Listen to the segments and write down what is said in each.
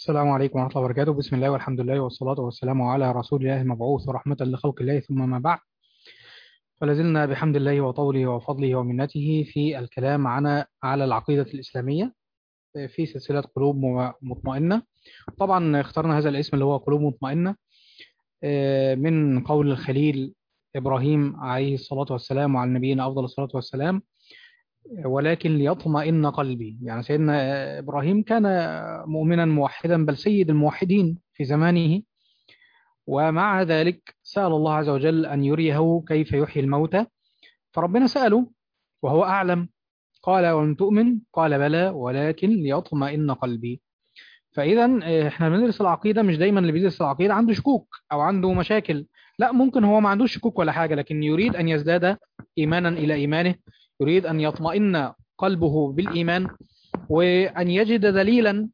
السلام عليكم ورحمة الله وبركاته بسم الله والحمد لله والصلاة والسلام على رسول الله المبعوث رحمة لخلق الله ثم ما بعد فلازلنا بحمد الله وطوله وفضله ومنته في الكلام عن على العقيدة الإسلامية في سلسلة قلوب مطمئنة طبعا اخترنا هذا الاسم اللي هو قلوب مطمئنة من قول الخليل إبراهيم عليه الصلاة والسلام وعلى نبينا أفضل الصلاة والسلام ولكن ليطمئن قلبي يعني سيدنا إبراهيم كان مؤمنا موحدا بل سيد الموحدين في زمانه ومع ذلك سأل الله عز وجل أن يريه كيف يحيي الموتى فربنا سأله وهو أعلم قال ولم تؤمن قال بلى ولكن ليطمئن قلبي فإذا احنا بندرس العقيدة مش دايما اللي بيدرس العقيدة عنده شكوك أو عنده مشاكل لا ممكن هو ما عندوش شكوك ولا حاجة لكن يريد أن يزداد إيمانا إلى إيمانه يريد أن يطمئن قلبه بالإيمان وأن يجد دليلا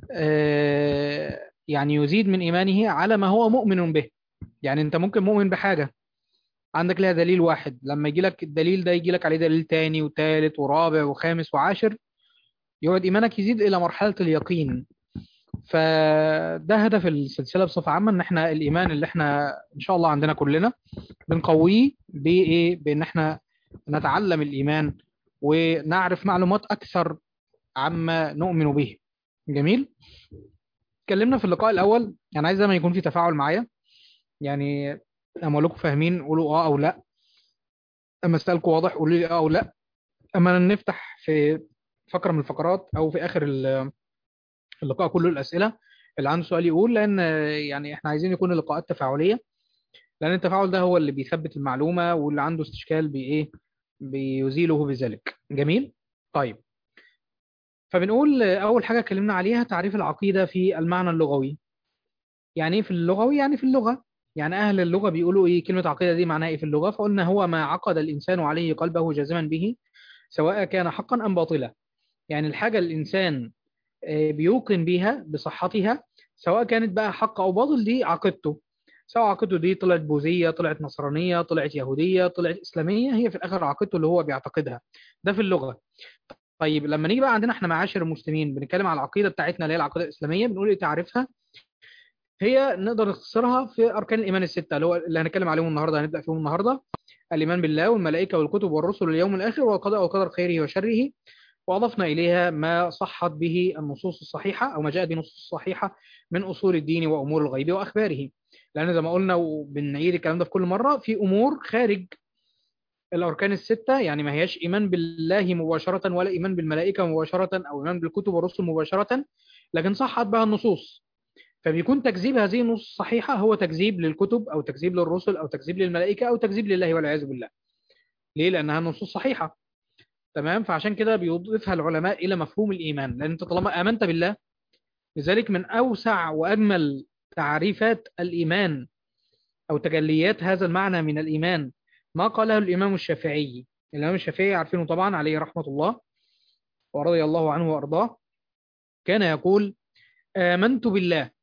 يعني يزيد من إيمانه على ما هو مؤمن به يعني أنت ممكن مؤمن بحاجة عندك لها دليل واحد لما يجي لك الدليل ده يجي لك عليه دليل تاني وثالث ورابع وخامس وعاشر يقعد إيمانك يزيد إلى مرحلة اليقين فده هدف السلسلة بصفة عامة إن إحنا الإيمان اللي إحنا إن شاء الله عندنا كلنا بنقويه بإيه بإن إحنا نتعلم الإيمان ونعرف معلومات أكثر عما نؤمن به جميل اتكلمنا في اللقاء الأول يعني عايز دايما يكون في تفاعل معايا يعني أما أقول لكم فاهمين قولوا آه أو لا أما أسألكم واضح قولوا لي آه أو لا أما نفتح في فقرة من الفقرات أو في آخر اللقاء كله الأسئلة اللي عنده سؤال يقول لأن يعني إحنا عايزين يكون اللقاءات تفاعلية لأن التفاعل ده هو اللي بيثبت المعلومة واللي عنده استشكال بإيه بيزيله بذلك جميل طيب فبنقول أول حاجة اتكلمنا عليها تعريف العقيدة في المعنى اللغوي يعني إيه في اللغوي يعني في اللغة يعني أهل اللغة بيقولوا إيه كلمة عقيدة دي معناها إيه في اللغة فقلنا هو ما عقد الإنسان عليه قلبه جازما به سواء كان حقا أم باطلا يعني الحاجة الإنسان بيوقن بها بصحتها سواء كانت بقى حق أو باطل دي عقيدته سواء عقيدته دي طلعت بوذية طلعت نصرانية طلعت يهودية طلعت إسلامية هي في الآخر عقيدته اللي هو بيعتقدها ده في اللغة طيب لما نيجي بقى عندنا احنا معاشر المسلمين بنتكلم على العقيدة بتاعتنا اللي هي العقيدة الإسلامية بنقول ايه تعريفها هي نقدر نختصرها في أركان الإيمان الستة اللي هو اللي هنتكلم عليهم النهاردة هنبدأ فيهم النهاردة الإيمان بالله والملائكة والكتب والرسل واليوم الآخر والقضاء والقدر خيره وشره وأضفنا إليها ما صحت به النصوص الصحيحة أو ما جاء به النصوص الصحيحة من أصول الدين وأمور الغيب وأخباره لأن زي ما قلنا وبنعيد الكلام ده في كل مرة في أمور خارج الأركان الستة يعني ما هياش إيمان بالله مباشرة ولا إيمان بالملائكة مباشرة أو إيمان بالكتب والرسل مباشرة لكن صحت بها النصوص فبيكون تكذيب هذه النصوص الصحيحة هو تكذيب للكتب أو تكذيب للرسل أو تكذيب للملائكة أو تكذيب لله والعياذ بالله ليه؟ لأنها نصوص صحيحة تمام فعشان كده بيضيفها العلماء إلى مفهوم الإيمان لأن أنت طالما آمنت بالله لذلك من أوسع وأجمل تعريفات الإيمان أو تجليات هذا المعنى من الإيمان ما قاله الإمام الشافعي الإمام الشافعي عارفينه طبعا عليه رحمة الله ورضي الله عنه وأرضاه كان يقول آمنت بالله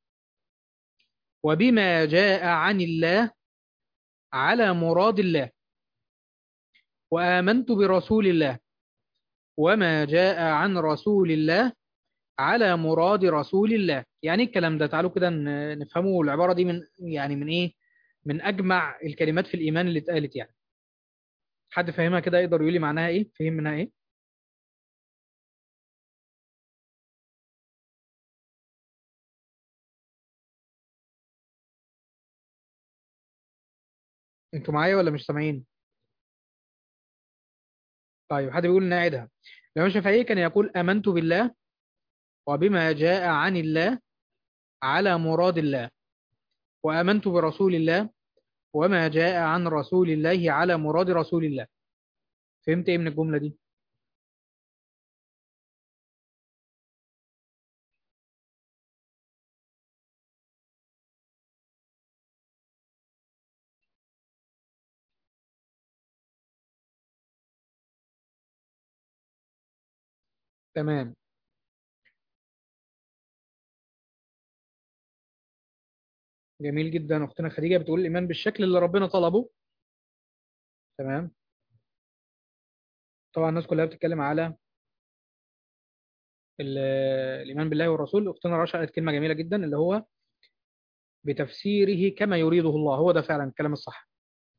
وبما جاء عن الله على مراد الله وآمنت برسول الله وما جاء عن رسول الله على مراد رسول الله يعني الكلام ده تعالوا كده نفهموا العبارة دي من يعني من ايه من اجمع الكلمات في الايمان اللي اتقالت يعني حد فاهمها كده يقدر يقول لي معناها ايه فهم منها ايه انتوا معايا ولا مش سامعين طيب حد بيقول نعيدها الإمام الشافعي كان يقول آمنت بالله وبما جاء عن الله على مراد الله وآمنت برسول الله وما جاء عن رسول الله على مراد رسول الله فهمت ايه من الجملة دي تمام جميل جدا اختنا خديجة بتقول الإيمان بالشكل اللي ربنا طلبه تمام طبعا الناس كلها بتتكلم على ال- الإيمان بالله والرسول أختنا رشا قالت كلمة جميلة جدا اللي هو بتفسيره كما يريده الله هو ده فعلا الكلام الصح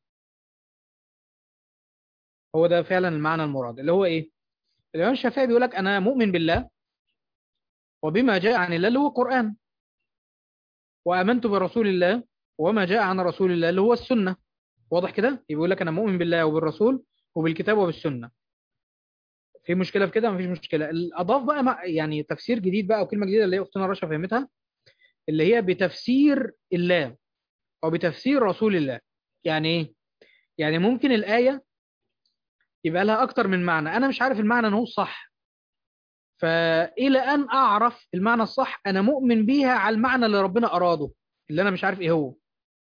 هو ده فعلا المعنى المراد اللي هو إيه الإمام الشافعي بيقول لك أنا مؤمن بالله وبما جاء عن الله اللي هو القرآن وآمنت برسول الله وما جاء عن رسول الله اللي هو السنة واضح كده يقول لك أنا مؤمن بالله وبالرسول وبالكتاب وبالسنة في مشكلة في كده مفيش مشكلة الأضاف بقى مع- يعني تفسير جديد بقى وكلمة جديدة اللي هي أختنا رشا فهمتها اللي هي بتفسير الله أو بتفسير رسول الله يعني إيه؟ يعني ممكن الآية يبقى لها أكتر من معنى أنا مش عارف المعنى إن هو الصح فإلى أن أعرف المعنى الصح أنا مؤمن بيها على المعنى اللي ربنا أراده اللي أنا مش عارف إيه هو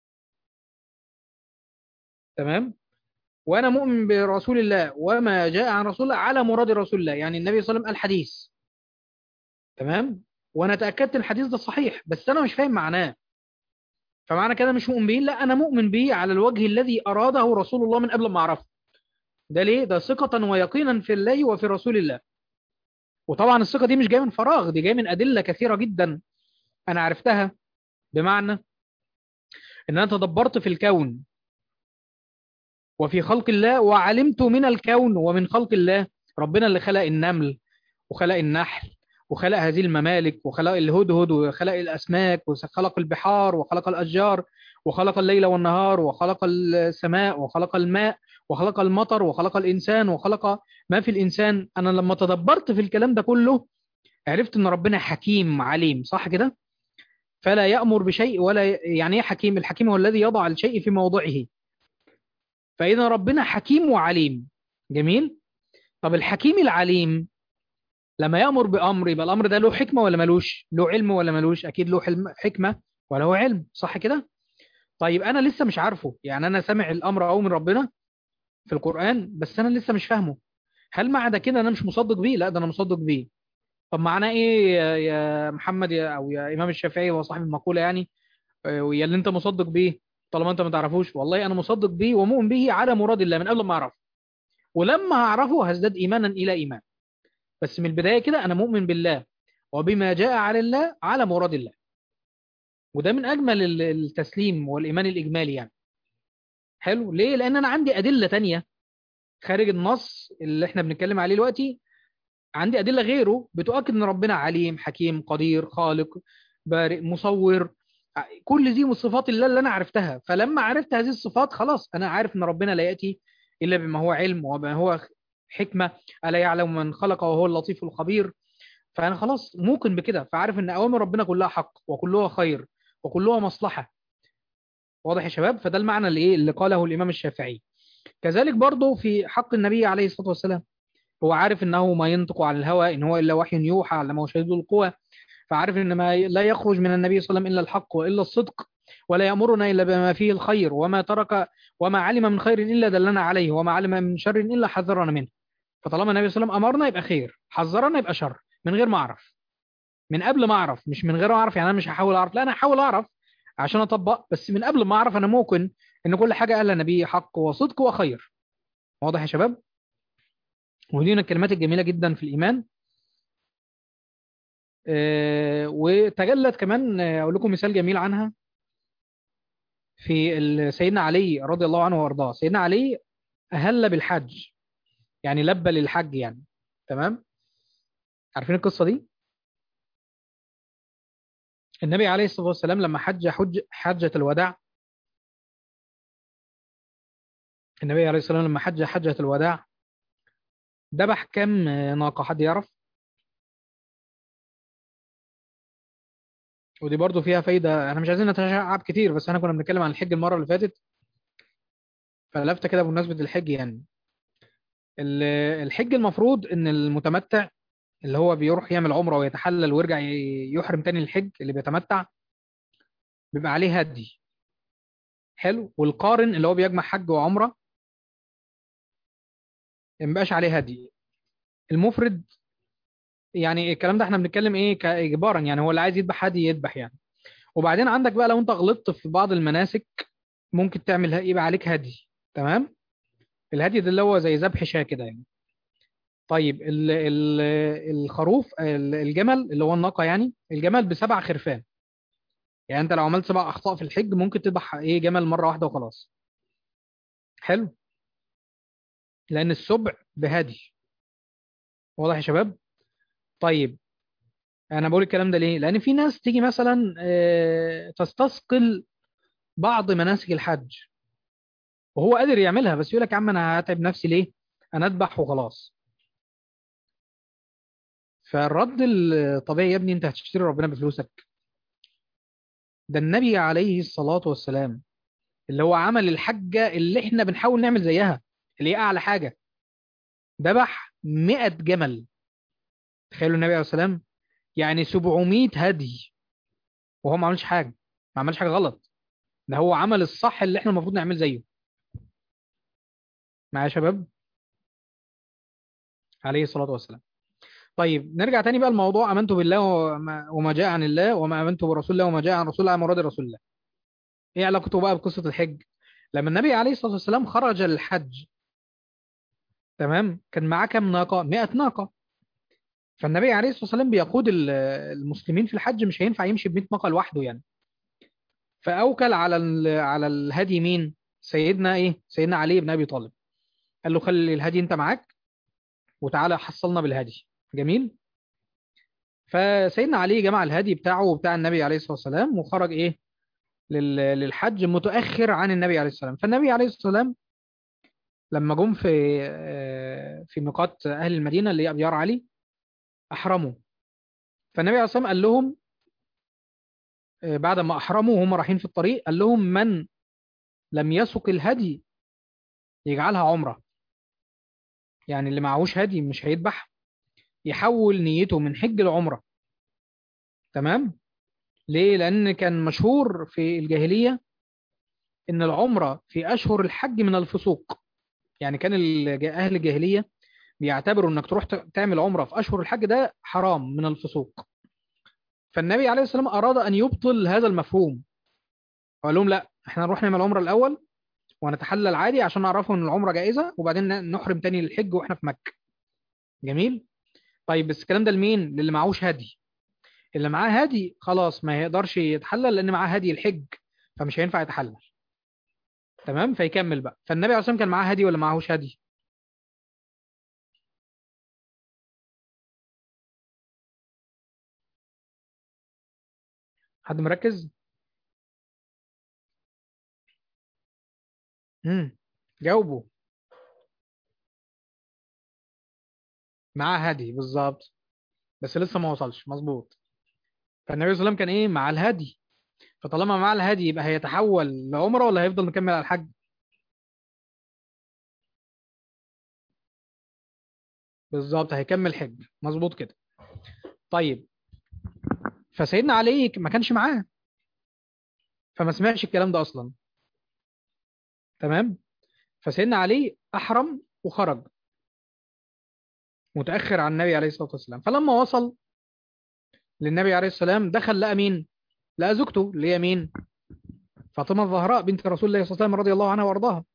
تمام وأنا مؤمن برسول الله وما جاء عن رسول الله على مراد رسول الله يعني النبي صلى الله عليه وسلم قال حديث تمام وأنا تأكدت الحديث ده صحيح بس أنا مش فاهم معناه فمعنى كده مش مؤمن بيه لا أنا مؤمن بيه على الوجه الذي أراده رسول الله من قبل ما أعرفه ده ليه ده ثقة ويقينا في الله وفي رسول الله وطبعا الثقة دي مش جاية من فراغ دي جاية من أدلة كثيرة جدا أنا عرفتها بمعنى إن أنا تدبرت في الكون وفي خلق الله وعلمت من الكون ومن خلق الله ربنا اللي خلق النمل وخلق النحل وخلق هذه الممالك وخلق الهدهد وخلق الأسماك وخلق البحار وخلق الأشجار وخلق الليل والنهار وخلق السماء وخلق الماء وخلق المطر وخلق الإنسان وخلق ما في الإنسان أنا لما تدبرت في الكلام ده كله عرفت إن ربنا حكيم عليم صح كده فلا يأمر بشيء ولا يعني ايه حكيم الحكيم هو الذي يضع الشيء في موضعه فإذا ربنا حكيم وعليم جميل طب الحكيم العليم لما يأمر بأمر يبقى الأمر ده له حكمة ولا ملوش له علم ولا ملوش أكيد له حلم حكمة ولا هو علم صح كده طيب أنا لسه مش عارفه يعني أنا سامع الأمر أو من ربنا في القرآن بس أنا لسه مش فاهمه هل معنى كده أنا مش مصدق بيه لا ده أنا مصدق بيه طب معناه إيه يا- يا محمد يا أو يا إمام الشافعي هو صاحب المقولة يعني آه، ويا اللي أنت مصدق بيه طالما أنت ما تعرفوش والله أنا مصدق بيه ومؤمن به على مراد الله من قبل ما أعرفه ولما هعرفه هزداد إيمانا إلى إيمان بس من البداية كده أنا مؤمن بالله وبما جاء على الله على مراد الله وده من أجمل ال- التسليم والإيمان الإجمالي يعني حلو ليه؟ لأن أنا عندي أدلة تانية خارج النص اللي احنا بنتكلم عليه دلوقتي عندي أدلة غيره بتؤكد إن ربنا عليم حكيم قدير خالق بارئ مصور ع- كل دي من صفات الله اللي أنا عرفتها فلما عرفت هذه الصفات خلاص أنا عارف إن ربنا لا يأتي إلا بما هو علم وما هو حكمة ألا يعلم من خلق وهو اللطيف الخبير فأنا خلاص موقن بكده فعارف إن أوامر ربنا كلها حق وكلها خير وكلها مصلحة واضح يا شباب فده المعنى اللي إيه اللي قاله الإمام الشافعي كذلك برضه في حق النبي عليه الصلاة والسلام هو عارف انه ما ينطق عن الهوى ان هو الا وحي يوحى علمه شديد القوى فعارف ان ما لا يخرج من النبي صلى الله عليه وسلم الا الحق والا الصدق ولا يامرنا الا بما فيه الخير وما ترك وما علم من خير الا دلنا عليه وما علم من شر الا حذرنا منه فطالما النبي صلى الله عليه وسلم امرنا يبقى خير حذرنا يبقى شر من غير ما اعرف من قبل ما اعرف مش من غير ما اعرف يعني انا مش هحاول اعرف لا انا هحاول اعرف عشان اطبق بس من قبل ما اعرف انا ممكن ان كل حاجه قالها النبي حق وصدق وخير واضح يا شباب ودي من الكلمات الجميلة جدا في الإيمان آه، وتجلت كمان آه، أقول لكم مثال جميل عنها في ال- سيدنا علي رضي الله عنه وأرضاه سيدنا علي أهل بالحج يعني لبى للحج يعني تمام عارفين القصة دي النبي عليه الصلاة والسلام لما حج حج حجة الوداع النبي عليه الصلاة والسلام لما حج حجة الوداع ذبح كم آه، ناقة حد يعرف ودي برضو فيها فايدة احنا مش عايزين نتشعب كتير بس احنا كنا بنتكلم عن الحج المرة اللي فاتت فلفتة كده بمناسبة الحج يعني ال- الحج المفروض ان المتمتع اللي هو بيروح يعمل عمرة ويتحلل ويرجع ي- يحرم تاني الحج اللي بيتمتع بيبقى عليه هدي حلو والقارن اللي هو بيجمع حج وعمرة ما بيبقاش عليه هدي المفرد يعني الكلام ده احنا بنتكلم ايه كاجبارا يعني هو اللي عايز يذبح هدي يذبح يعني وبعدين عندك بقى لو انت غلطت في بعض المناسك ممكن تعمل يبقى عليك هدي تمام الهدي ده اللي هو زي ذبح شاة كده يعني طيب ال ال الخروف ال- الجمل اللي هو الناقة يعني الجمل بسبع خرفان يعني انت لو عملت سبع اخطاء في الحج ممكن تذبح ايه جمل مرة واحدة وخلاص حلو لان السبع بهدي واضح يا شباب طيب انا بقول الكلام ده ليه لان في ناس تيجي مثلا آه، تستثقل بعض مناسك الحج وهو قادر يعملها بس يقول لك يا عم انا هتعب نفسي ليه انا اذبح وخلاص فالرد الطبيعي يا ابني انت هتشتري ربنا بفلوسك ده النبي عليه الصلاة والسلام اللي هو عمل الحجة اللي احنا بنحاول نعمل زيها اللي هي اعلى حاجة ذبح 100 جمل تخيلوا النبي عليه الصلاة والسلام يعني 700 هدي وهو ما عملش حاجة ما عملش حاجة غلط ده هو عمل الصح اللي احنا المفروض نعمل زيه معايا يا شباب عليه الصلاة والسلام طيب نرجع تاني بقى الموضوع آمنت بالله وما, وما جاء عن الله وما آمنت برسول الله وما جاء عن رسول الله عن مراد رسول الله ايه علاقته بقى بقصة الحج لما النبي عليه الصلاة والسلام خرج للحج تمام كان معاه كام ناقة 100 ناقة فالنبي عليه الصلاة والسلام بيقود ال- المسلمين في الحج مش هينفع يمشي ب 100 ناقة لوحده يعني فأوكل على ال- على الهدي مين سيدنا ايه سيدنا علي بن ابي طالب قال له خلي الهدي انت معاك وتعالى حصلنا بالهدي جميل فسيدنا علي جمع الهدي بتاعه وبتاع النبي عليه الصلاة والسلام وخرج ايه لل- للحج متأخر عن النبي عليه الصلاة والسلام فالنبي عليه الصلاة والسلام لما جم في آه، في ميقات أهل المدينة اللي هي أبيار علي أحرموا فالنبي عليه الصلاة والسلام قال لهم آه، بعد ما أحرموا وهم رايحين في الطريق قال لهم من لم يسق الهدي يجعلها عمرة يعني اللي معهوش هدي مش هيذبح يحول نيته من حج لعمرة تمام ليه لأن كان مشهور في الجاهلية إن العمرة في أشهر الحج من الفسوق يعني كان الج- أهل الجاهلية بيعتبروا إنك تروح ت- تعمل عمرة في أشهر الحج ده حرام من الفسوق فالنبي عليه الصلاة والسلام أراد أن يبطل هذا المفهوم وقال لهم لا احنا نروح نعمل عمرة الأول ونتحلل عادي عشان نعرفوا إن العمرة جائزة وبعدين ن- نحرم تاني للحج وإحنا في مكة جميل طيب بس الكلام ده لمين للي معهوش هدي اللي معاه هدي خلاص ما يقدرش يتحلل لأن معاه هدي الحج فمش هينفع يتحلل تمام فيكمل بقى فالنبي عليه الصلاة والسلام كان معاه هدي ولا معهوش هدي حد مركز امم جاوبوا معاه هدي بالظبط بس لسه ما وصلش مظبوط فالنبي صلى الله عليه وسلم كان ايه مع الهدي فطالما مع الهدي يبقى هيتحول لعمرة ولا هيفضل مكمل على الحج بالظبط هيكمل حج مظبوط كده طيب فسيدنا علي ما كانش معاه فما سمعش الكلام ده اصلا تمام فسيدنا علي احرم وخرج متاخر عن النبي عليه الصلاه والسلام فلما وصل للنبي عليه السلام دخل لقى مين لقى زوجته اللي هي مين فاطمه الزهراء بنت رسول الله صلى الله عليه وسلم رضي الله عنها وارضاها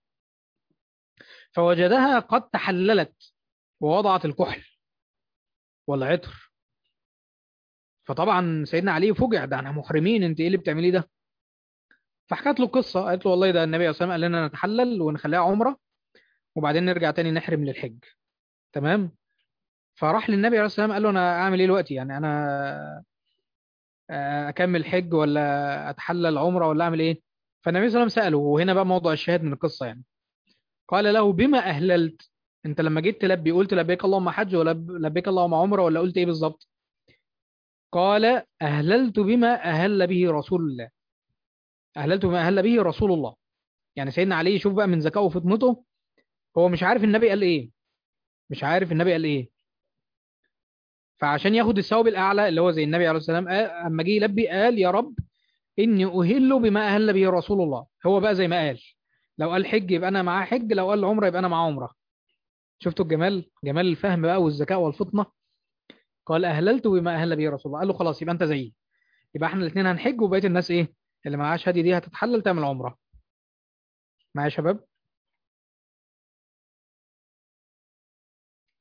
فوجدها قد تحللت ووضعت الكحل والعطر فطبعا سيدنا علي فجع ده احنا محرمين انت ايه اللي بتعمليه ده فحكت له قصه قالت له والله ده النبي عليه الصلاه والسلام قال لنا نتحلل ونخليها عمره وبعدين نرجع تاني نحرم للحج تمام فراح للنبي عليه الصلاه والسلام قال له انا اعمل ايه دلوقتي يعني انا آه، اكمل حج ولا اتحلل عمره ولا اعمل ايه فالنبي صلى الله عليه وسلم ساله وهنا بقى موضوع الشاهد من القصه يعني قال له بما اهللت انت لما جيت تلبي قلت لبيك اللهم حج ولا لبيك اللهم عمره ولا قلت ايه بالظبط قال اهللت بما اهل به رسول الله اهللت بما اهل به رسول الله يعني سيدنا علي يشوف بقى من ذكائه وفطنته هو مش عارف النبي قال ايه مش عارف النبي قال ايه فعشان ياخد الثواب الاعلى اللي هو زي النبي عليه الصلاه والسلام قال- اما جه يلبي قال يا رب اني اهل بما اهل به رسول الله هو بقى زي ما قال لو قال حج يبقى انا معاه حج لو قال عمره يبقى انا معاه عمره شفتوا الجمال جمال الفهم بقى والذكاء والفطنه قال اهللت بما اهل به رسول الله قال له خلاص يبقى انت زيي يبقى احنا الاثنين هنحج وبقيه الناس ايه اللي معاش هدي دي هتتحلل تعمل عمره معايا يا شباب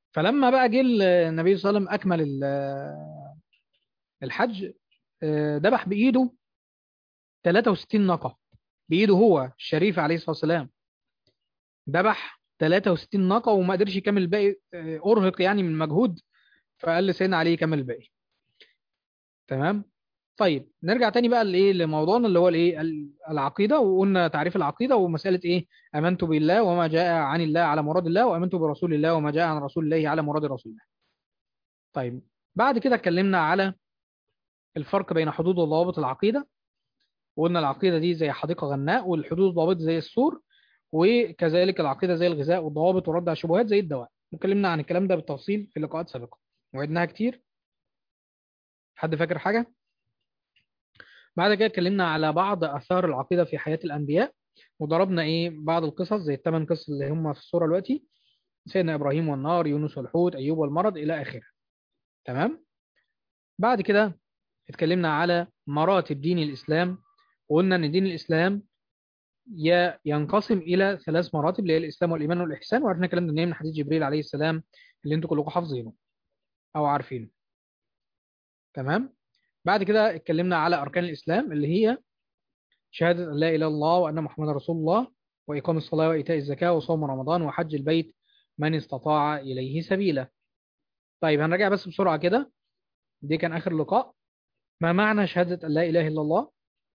فلما بقى جه النبي صلى الله عليه وسلم اكمل ال- الحج آه، ذبح بايده 63 ناقه بايده هو الشريف عليه الصلاه والسلام ذبح 63 ناقه وما قدرش يكمل الباقي آه، ارهق يعني من مجهود فقال لسيدنا علي يكمل الباقي تمام طيب نرجع تاني بقى لايه لموضوعنا اللي هو الايه ال- العقيده وقلنا تعريف العقيده ومساله ايه امنت بالله وما جاء عن الله على مراد الله وامنت برسول الله وما جاء عن رسول الله على مراد رسول الله طيب بعد كده اتكلمنا على الفرق بين حدود وضوابط العقيده وقلنا العقيده دي زي حديقه غناء والحدود والضوابط زي السور وكذلك العقيده زي الغذاء والضوابط والرد على الشبهات زي الدواء اتكلمنا عن الكلام ده بالتفصيل في لقاءات سابقه وعدناها كتير حد فاكر حاجه بعد كده اتكلمنا على بعض آثار العقيدة في حياة الأنبياء وضربنا إيه بعض القصص زي الثمان قصص اللي هم في الصورة دلوقتي سيدنا إبراهيم والنار يونس والحوت أيوب والمرض إلى آخره تمام بعد كده اتكلمنا على مراتب دين الإسلام وقلنا إن دين الإسلام ي- ينقسم إلى ثلاث مراتب اللي هي الإسلام والإيمان والإحسان وعرفنا الكلام ده منين من حديث جبريل عليه السلام اللي أنتوا كلكم حافظينه أو عارفينه تمام بعد كده اتكلمنا على أركان الإسلام اللي هي شهادة أن لا إله إلا الله وأن محمد رسول الله وإقام الصلاة وإيتاء الزكاة وصوم رمضان وحج البيت من استطاع إليه سبيلا طيب هنراجع بس بسرعة كده دي كان آخر لقاء ما معنى شهادة أن لا إله إلا الله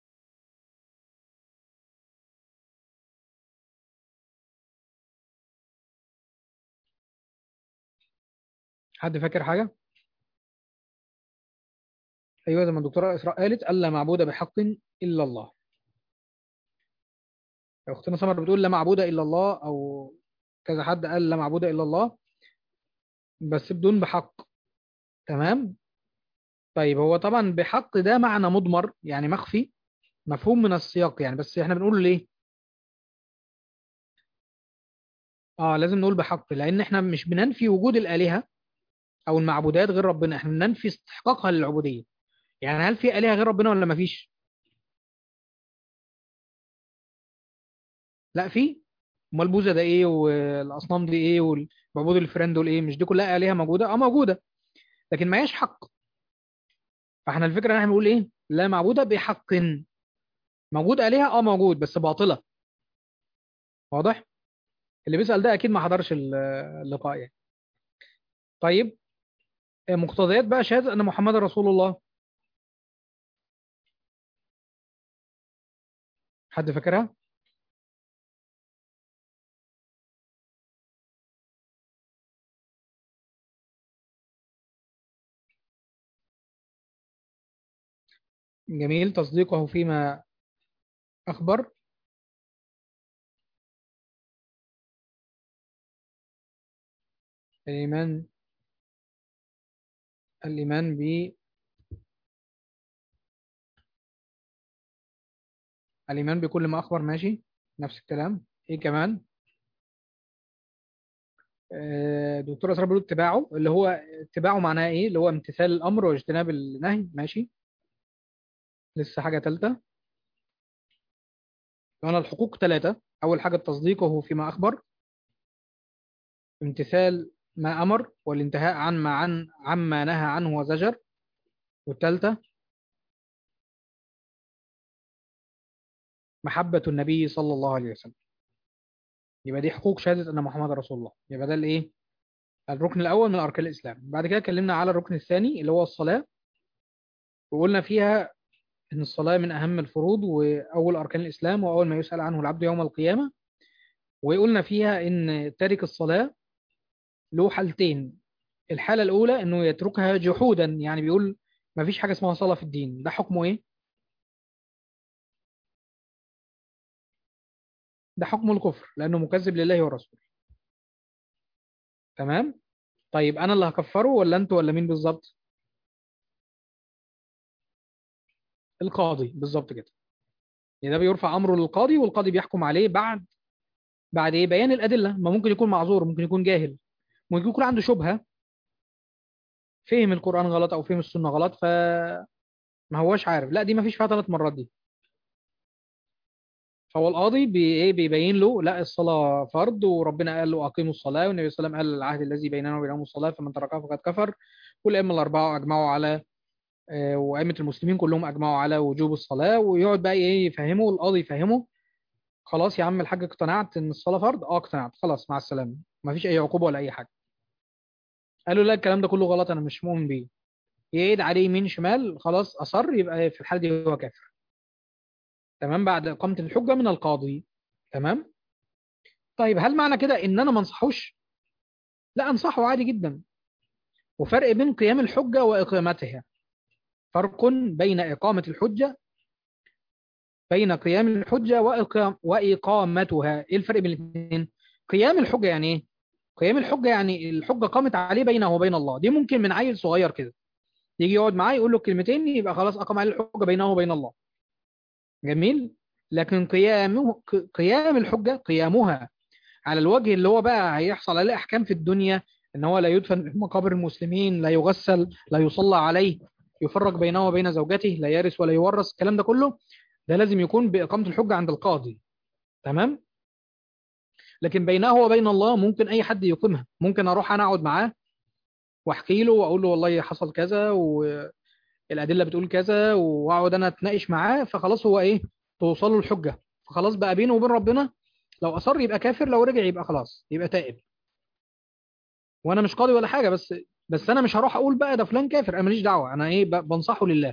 حد فاكر حاجة أيوة زي ما الدكتورة إسراء قالت ألا معبود بحق إلا الله أختنا سمر بتقول لا معبود إلا الله أو كذا حد قال لا معبود إلا الله بس بدون بحق تمام طيب هو طبعا بحق ده معنى مضمر يعني مخفي مفهوم من السياق يعني بس احنا بنقول ليه اه لازم نقول بحق لان احنا مش بننفي وجود الآلهة او المعبودات غير ربنا احنا بننفي استحقاقها للعبودية يعني هل في آلهة غير ربنا ولا مفيش لا في امال البوذا ده ايه والاصنام دي ايه والمعبود الفيران دول ايه مش دي كلها آلهة موجودة اه موجودة لكن ما هياش حق فاحنا الفكرة ان احنا بنقول ايه لا معبودة بحق موجود آلهة اه موجود بس باطلة واضح اللي بيسأل ده اكيد ما حضرش ال- اللقاء يعني طيب مقتضيات بقى شهادة ان محمد رسول الله حد فاكرها جميل تصديقه فيما أخبر الإيمان الإيمان ب الإيمان بكل ما أخبر ماشي نفس الكلام إيه كمان آه، دكتور أسرار بيقول اتباعه اللي هو اتباعه معناه إيه اللي هو امتثال الأمر واجتناب النهي ماشي لسه حاجة تالتة أنا الحقوق ثلاثة أول حاجة تصديقه فيما أخبر امتثال ما أمر والانتهاء عن ما عن عما نهى عنه وزجر والثالثة محبة النبي صلى الله عليه وسلم يبقى دي حقوق شهادة أن محمد رسول الله يبقى ده الإيه الركن الأول من أركان الإسلام بعد كده اتكلمنا على الركن الثاني اللي هو الصلاة وقلنا فيها إن الصلاة من أهم الفروض وأول أركان الإسلام وأول ما يسأل عنه العبد يوم القيامة وقلنا فيها إن تارك الصلاة له حالتين الحالة الأولى إنه يتركها جحودا يعني بيقول ما فيش حاجة اسمها صلاة في الدين ده حكمه إيه؟ ده حكم الكفر لأنه مكذب لله ورسوله تمام؟ طيب أنا اللي هكفره ولا أنتوا ولا مين بالظبط؟ القاضي بالظبط كده يعني ده بيرفع أمره للقاضي والقاضي بيحكم عليه بعد بعد إيه؟ بيان الأدلة ما ممكن يكون معذور ممكن يكون جاهل ممكن يكون عنده شبهة فهم القرآن غلط أو فهم السنة غلط فما هوش عارف لا دي ما فيش فيها ثلاث مرات دي فهو القاضي بي ايه بيبين له لا الصلاه فرض وربنا قال له اقيموا الصلاه والنبي صلى الله عليه وسلم قال العهد الذي بيننا وبينهم الصلاه فمن تركها فقد كفر والائمه الاربعه اجمعوا على آه، وائمه المسلمين كلهم اجمعوا على وجوب الصلاه ويقعد بقى ايه يفهمه القاضي يفهمه خلاص يا عم الحاج اقتنعت ان الصلاه فرض اه اقتنعت خلاص مع السلامه مفيش اي عقوبه ولا اي حاجه قالوا لا الكلام ده كله غلط انا مش مؤمن بيه يعيد عليه يمين شمال خلاص اصر يبقى في الحاله دي هو كافر تمام بعد اقامه الحجه من القاضي تمام طيب هل معنى كده ان انا ما انصحوش لا انصحه عادي جدا وفرق بين قيام الحجه واقامتها فرق بين اقامه الحجه بين قيام الحجه وإقام واقامتها ايه الفرق بين الاثنين قيام الحجه يعني ايه قيام الحجه يعني الحجه قامت عليه بينه وبين الله دي ممكن من عيل صغير كده يجي يقعد معاه يقول له كلمتين يبقى خلاص اقام عليه الحجه بينه وبين الله جميل لكن قيامه قيام الحجه قيامها على الوجه اللي هو بقى هيحصل عليه احكام في الدنيا ان هو لا يدفن في مقابر المسلمين لا يغسل لا يصلى عليه يفرق بينه وبين زوجته لا يرث ولا يورث الكلام ده كله ده لازم يكون بإقامة الحجة عند القاضي تمام لكن بينه وبين الله ممكن أي حد يقيمها ممكن أروح أنا أقعد معاه وأحكي له وأقول له والله حصل كذا والأدلة بتقول كذا وأقعد أنا أتناقش معاه فخلاص هو إيه توصل له الحجة فخلاص بقى بينه وبين ربنا لو أصر يبقى كافر لو رجع يبقى خلاص يبقى تائب وأنا مش قاضي ولا حاجة بس بس أنا مش هروح أقول بقى ده فلان كافر أنا ماليش دعوة أنا إيه ب- بنصحه لله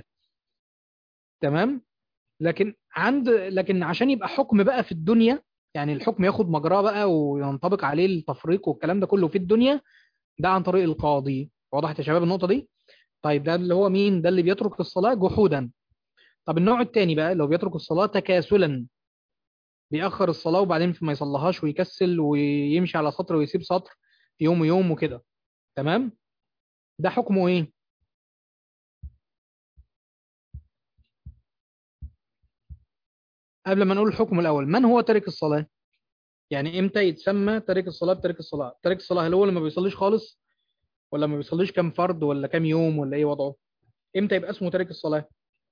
تمام لكن عند لكن عشان يبقى حكم بقى في الدنيا يعني الحكم ياخد مجراه بقى وينطبق عليه التفريق والكلام ده كله في الدنيا ده عن طريق القاضي وضحت يا شباب النقطة دي طيب ده اللي هو مين ده اللي بيترك الصلاة جحودا طب النوع التاني بقى لو بيترك الصلاة تكاسلا بيأخر الصلاة وبعدين ما يصليهاش ويكسل ويمشي على سطر ويسيب سطر يوم ويوم وكده تمام ده حكمه ايه قبل ما نقول الحكم الأول من هو تارك الصلاة يعني امتى يتسمى تارك الصلاة بتارك الصلاة تارك الصلاة هل هو اللي ما بيصليش خالص ولا ما بيصليش كام فرض ولا كام يوم ولا ايه وضعه امتى يبقى اسمه تارك الصلاة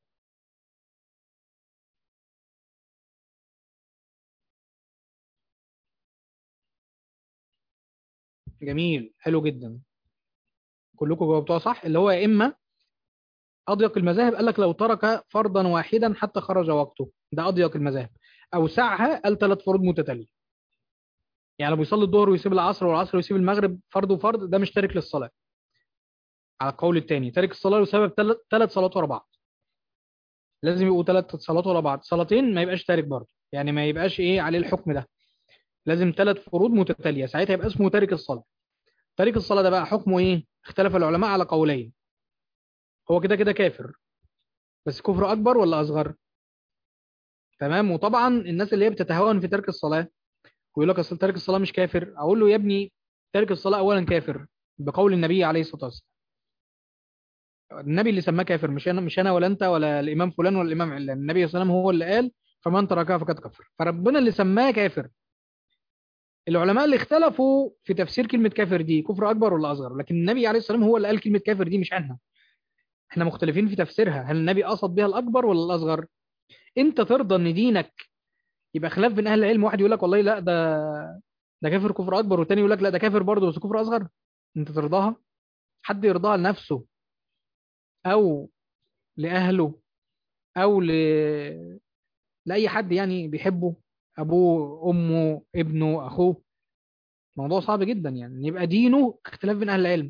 جميل حلو جدا كلكم جاوبتوها صح اللي هو يا اما اضيق المذاهب قال لك لو ترك فرضا واحدا حتى خرج وقته ده اضيق المذاهب اوسعها قال ثلاث فروض متتاليه يعني لو بيصلي الظهر ويسيب العصر والعصر ويسيب المغرب فرض وفرض ده مش تارك للصلاه على القول الثاني تارك الصلاه بسبب ثلاث صلوات ورا بعض لازم يبقوا ثلاث صلوات ورا بعض صلاتين ما يبقاش تارك برضه يعني ما يبقاش ايه عليه الحكم ده لازم ثلاث فروض متتاليه ساعتها يبقى اسمه تارك الصلاه تارك الصلاه ده بقى حكمه ايه اختلف العلماء على قولين هو كده كده كافر بس كفر اكبر ولا اصغر تمام وطبعا الناس اللي هي بتتهاون في ترك الصلاه ويقول لك اصل تارك الصلاه مش كافر اقول له يا ابني تارك الصلاه اولا كافر بقول النبي عليه الصلاه والسلام النبي اللي سماه كافر مش انا مش انا ولا انت ولا الامام فلان ولا الامام علان النبي صلى الله عليه وسلم هو اللي قال فمن تركها فقد كفر فربنا اللي سماه كافر العلماء اللي اختلفوا في تفسير كلمه كافر دي كفر اكبر ولا اصغر لكن النبي عليه الصلاه والسلام هو اللي قال كلمه كافر دي مش احنا احنا مختلفين في تفسيرها هل النبي قصد بها الاكبر ولا الاصغر انت ترضى ان دينك يبقى خلاف بين اهل العلم واحد يقول لك والله لا ده ده كافر كفر اكبر والتاني يقول لك لا ده كافر برضه بس كفر اصغر انت ترضاها حد يرضاها لنفسه او لاهله او ل... لاي حد يعني بيحبه ابوه امه ابنه اخوه موضوع صعب جدا يعني إن يبقى دينه اختلاف بين اهل العلم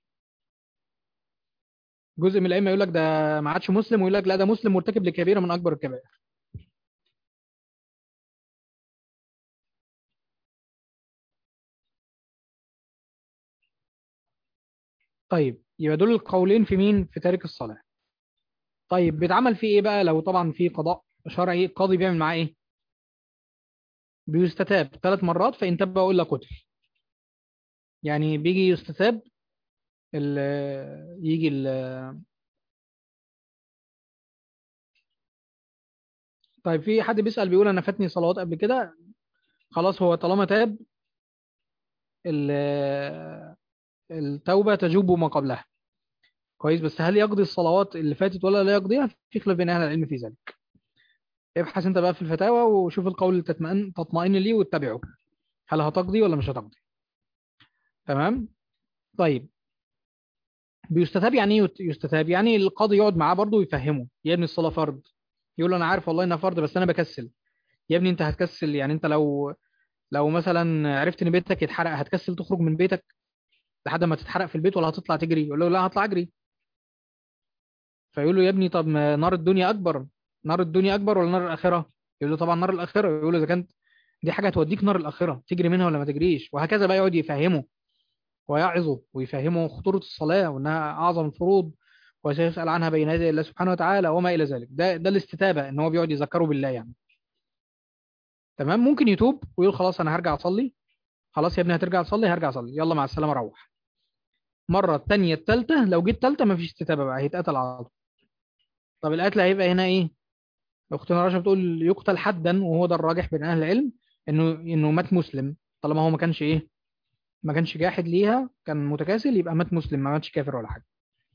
جزء من الائمه يقول لك ده ما عادش مسلم ويقول لك لا ده مسلم مرتكب لكبيره من اكبر الكبائر طيب يبقى دول القولين في مين في تارك الصلاه طيب بيتعمل فيه ايه بقى لو طبعا في قضاء شرعي القاضي بيعمل معاه ايه بيستتاب ثلاث مرات فان تاب الا قتل يعني بيجي يستتاب ال يجي ال طيب في حد بيسأل بيقول انا فاتني صلوات قبل كده خلاص هو طالما تاب ال- التوبة تجوب ما قبلها كويس بس هل يقضي الصلوات اللي فاتت ولا لا يقضيها في خلاف بين اهل العلم في ذلك ابحث انت بقى في الفتاوى وشوف القول اللي تطمئن تطمئن ليه واتبعه هل هتقضي ولا مش هتقضي تمام طيب بيستتاب يعني ايه يستتاب يعني القاضي يقعد معاه برضه ويفهمه يا ابني الصلاه فرض يقول له انا عارف والله انها فرض بس انا بكسل يا ابني انت هتكسل يعني انت لو لو مثلا عرفت ان بيتك يتحرق هتكسل تخرج من بيتك لحد ما تتحرق في البيت ولا هتطلع تجري يقول له لا هطلع اجري فيقول له يا ابني طب ما نار الدنيا اكبر نار الدنيا اكبر ولا نار الاخره يقول له طبعا نار الاخره يقول له اذا كانت دي حاجه هتوديك نار الاخره تجري منها ولا ما تجريش وهكذا بقى يقعد يفهمه ويعظه ويفهمه خطوره الصلاه وانها اعظم الفروض وسيسال عنها بين يدي الله سبحانه وتعالى وما الى ذلك ده ده الاستتابه ان هو بيقعد يذكره بالله يعني تمام ممكن يتوب ويقول خلاص انا هرجع اصلي خلاص يا ابني هترجع تصلي هرجع اصلي يلا مع السلامه روح مره الثانيه الثالثه لو جيت الثالثه مفيش استتابه بقى هيتقتل على طول طب القتل هيبقى هنا ايه اختنا رشا بتقول يقتل حدا وهو ده الراجح بين اهل العلم انه انه مات مسلم طالما هو ما كانش ايه ما كانش جاحد ليها كان متكاسل يبقى مات مسلم ما ماتش كافر ولا حاجه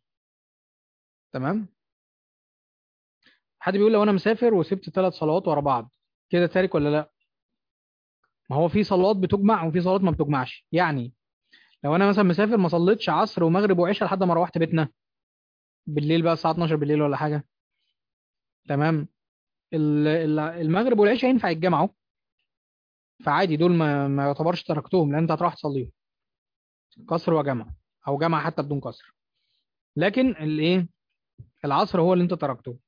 تمام حد بيقول لو انا مسافر وسبت ثلاث صلوات ورا بعض كده تارك ولا لا ما هو في صلوات بتجمع وفي صلوات ما بتجمعش يعني لو انا مثلا مسافر ما صليتش عصر ومغرب وعشاء لحد ما روحت بيتنا بالليل بقى الساعه 12 بالليل ولا حاجه تمام ال- ال- المغرب والعشاء ينفع يتجمعوا فعادي دول ما, ما يعتبرش تركتهم لان انت هتروح تصليهم قصر وجمع او جمع حتى بدون قصر لكن الايه العصر هو اللي انت تركته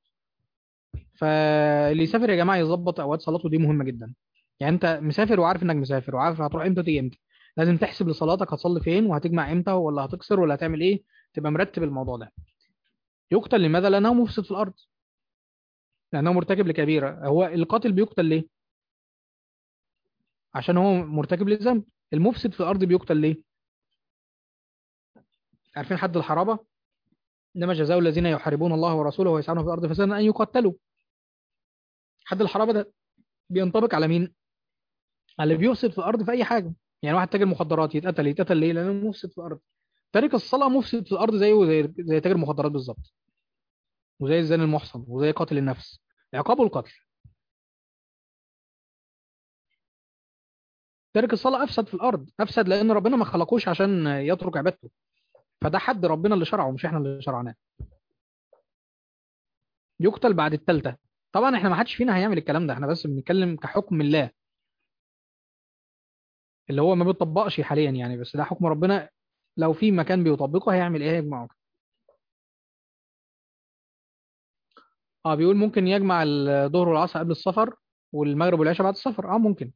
فاللي يسافر يا جماعه يظبط اوقات صلاته دي مهمه جدا يعني انت مسافر وعارف انك مسافر وعارف هتروح امتى وتيجي امتى لازم تحسب لصلاتك هتصلي فين وهتجمع امتى ولا هتكسر ولا هتعمل ايه تبقى مرتب الموضوع ده يقتل لماذا لانه مفسد في الارض لانه مرتكب لكبيره هو القاتل بيقتل ليه عشان هو مرتكب لذنب المفسد في الارض بيقتل ليه عارفين حد الحرابه انما جزاء الذين يحاربون الله ورسوله ويسعون في الارض فسادا ان يقتلوا حد الحرابه ده بينطبق على مين على اللي بيفسد في الارض في اي حاجه يعني واحد تاجر مخدرات يتقتل يتقتل ليه لانه مفسد في الارض تارك الصلاه مفسد في الارض زيه زي زي تاجر مخدرات بالظبط وزي الزاني المحصن وزي قاتل النفس عقابه القتل تارك الصلاه افسد في الارض افسد لان ربنا ما خلقوش عشان يترك عبادته فده حد ربنا اللي شرعه مش احنا اللي شرعناه يقتل بعد الثالثه طبعا احنا ما حدش فينا هيعمل الكلام ده احنا بس بنتكلم كحكم الله اللي هو ما بيطبقش حاليا يعني بس ده حكم ربنا لو في مكان بيطبقه هيعمل ايه هيجمعه اه بيقول ممكن يجمع الظهر والعصر قبل السفر والمغرب والعشاء بعد السفر اه ممكن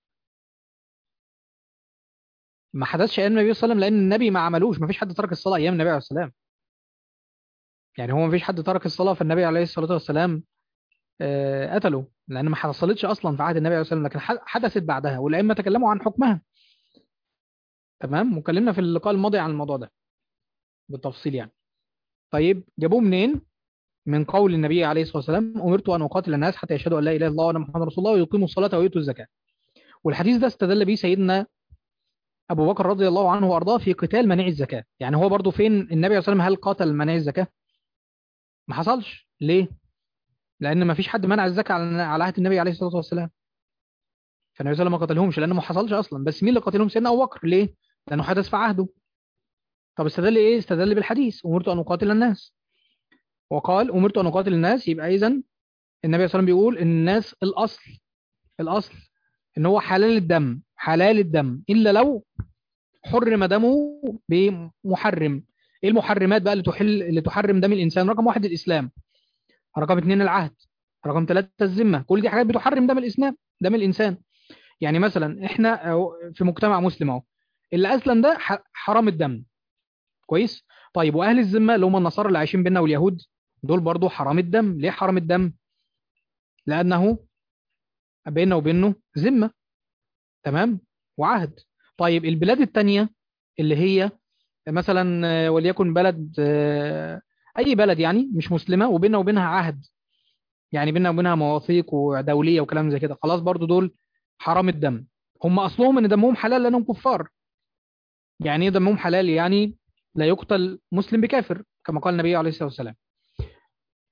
ما حدثش ايام النبي صلى الله عليه وسلم لان النبي ما عملوش ما فيش حد ترك الصلاه ايام النبي عليه السلام يعني هو ما فيش حد ترك الصلاه فالنبي عليه الصلاه والسلام آه، قتله لان ما حصلتش اصلا في عهد النبي عليه الصلاه والسلام لكن ح- حدثت بعدها والائمه تكلموا عن حكمها تمام وكلمنا في اللقاء الماضي عن الموضوع ده بالتفصيل يعني طيب جابوه منين من قول النبي عليه الصلاه والسلام امرت ان اقاتل الناس حتى يشهدوا ان لا اله الا الله وان محمد رسول الله ويقيموا الصلاه ويؤتوا الزكاه والحديث ده استدل به سيدنا ابو بكر رضي الله عنه وارضاه في قتال منع الزكاه يعني هو برضو فين النبي عليه الصلاه والسلام هل قاتل منع الزكاه ما حصلش ليه لان ما فيش حد منع الزكاه على على عهد النبي عليه الصلاه والسلام فالنبي صلى الله عليه وسلم ما قتلهمش لانه ما حصلش اصلا بس مين اللي قتلهم سيدنا ابو بكر ليه لانه حدث في عهده طب استدل ايه استدل بالحديث امرت ان اقاتل الناس وقال امرت ان اقاتل الناس يبقى اذا النبي صلى الله عليه وسلم بيقول ان الناس الاصل الاصل ان هو حلال الدم حلال الدم الا لو حرم دمه بمحرم ايه المحرمات بقى اللي تحل اللي تحرم دم الانسان رقم واحد الاسلام رقم اثنين العهد رقم ثلاثة الذمة كل دي حاجات بتحرم دم الإسلام دم الإنسان يعني مثلا إحنا أهو في مجتمع مسلم أهو اللي أسلم ده ح- حرام الدم كويس طيب وأهل الذمة اللي هم النصارى اللي عايشين بيننا واليهود دول برضو حرام الدم ليه حرام الدم لأنه بيننا وبينه ذمة تمام وعهد طيب البلاد التانية اللي هي مثلا آه، وليكن بلد آه، أي بلد يعني مش مسلمة وبيننا وبينها عهد يعني بيننا وبينها مواثيق ودوليه وكلام زي كده خلاص برضو دول حرام الدم هم اصلهم ان دمهم حلال لانهم كفار يعني ايه دمهم حلال يعني لا يقتل مسلم بكافر كما قال النبي عليه الصلاه والسلام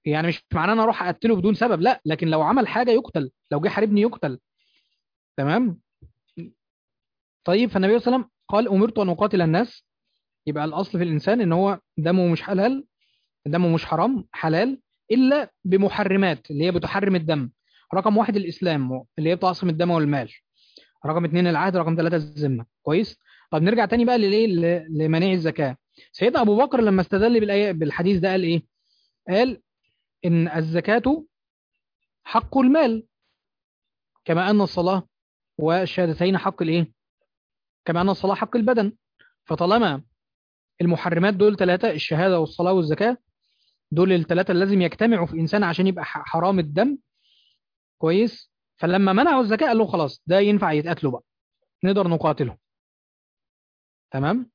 يعني مش معناه انا اروح اقتله بدون سبب لا لكن لو عمل حاجه يقتل لو جه حاربني يقتل تمام طيب فالنبي صلى الله عليه وسلم قال امرت ان اقاتل الناس يبقى الاصل في الانسان ان هو دمه مش حلال دمه مش حرام حلال الا بمحرمات اللي هي بتحرم الدم رقم واحد الاسلام اللي هي بتعصم الدم والمال رقم اثنين العهد رقم ثلاثة الذمة كويس طب نرجع تاني بقى للايه ل- لمناع الزكاة سيدنا ابو بكر لما استدل بالآية بالحديث ده قال ايه قال ان الزكاة حق المال كما ان الصلاة والشهادتين حق الايه كما ان الصلاة حق البدن فطالما المحرمات دول ثلاثة الشهادة والصلاة والزكاة دول الثلاثة اللي لازم يجتمعوا في إنسان عشان يبقى ح- حرام الدم كويس فلما منعوا الزكاة قال له خلاص ده ينفع يتقتلوا بقى نقدر نقاتله تمام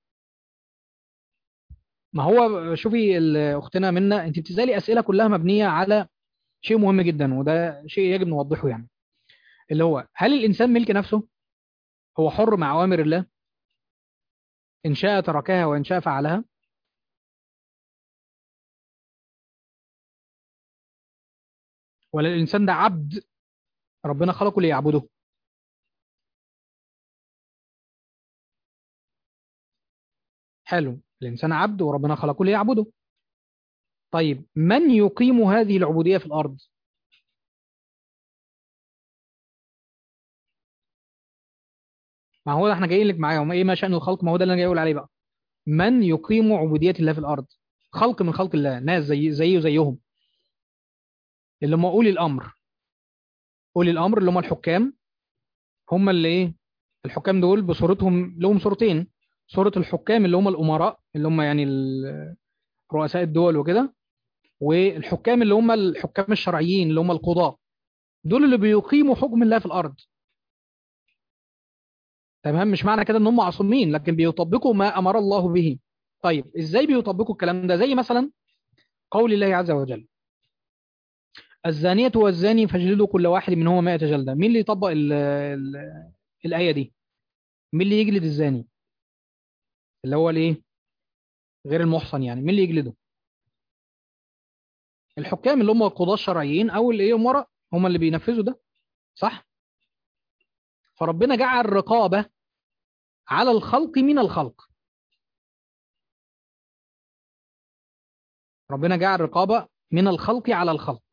ما هو شوفي ال- اختنا منا انت بتسالي اسئله كلها مبنيه على شيء مهم جدا وده شيء يجب نوضحه يعني اللي هو هل الانسان ملك نفسه هو حر مع اوامر الله ان شاء تركها وان شاء فعلها ولا الانسان ده عبد ربنا خلقه ليعبده حلو الانسان عبد وربنا خلقه ليعبده طيب من يقيم هذه العبوديه في الارض ما هو ده احنا جايين لك معاهم ايه ما شأن الخلق ما هو ده اللي انا جاي اقول عليه بقى من يقيم عبودية الله في الارض خلق من خلق الله ناس زي زيه زيهم اللي هم اولي الامر اولي الامر اللي هم الحكام هم اللي ايه الحكام دول بصورتهم لهم صورتين صورة الحكام اللي هم الامراء اللي هم يعني ال- رؤساء الدول وكده والحكام اللي هم الحكام الشرعيين اللي هم القضاة دول اللي بيقيموا حكم الله في الارض تمام مش معنى كده ان هم معصومين لكن بيطبقوا ما امر الله به طيب ازاي بيطبقوا الكلام ده زي مثلا قول الله عز وجل الزانية والزاني فاجلدوا كل واحد منهما 100 جلدة مين اللي يطبق ال ال الآية دي مين اللي يجلد الزاني اللي هو الايه غير المحصن يعني مين اللي يجلده الحكام اللي هم القضاة الشرعيين او اللي ايه امراء هم اللي بينفذوا ده صح فربنا جعل رقابة على الخلق من الخلق ربنا جعل رقابة من الخلق على الخلق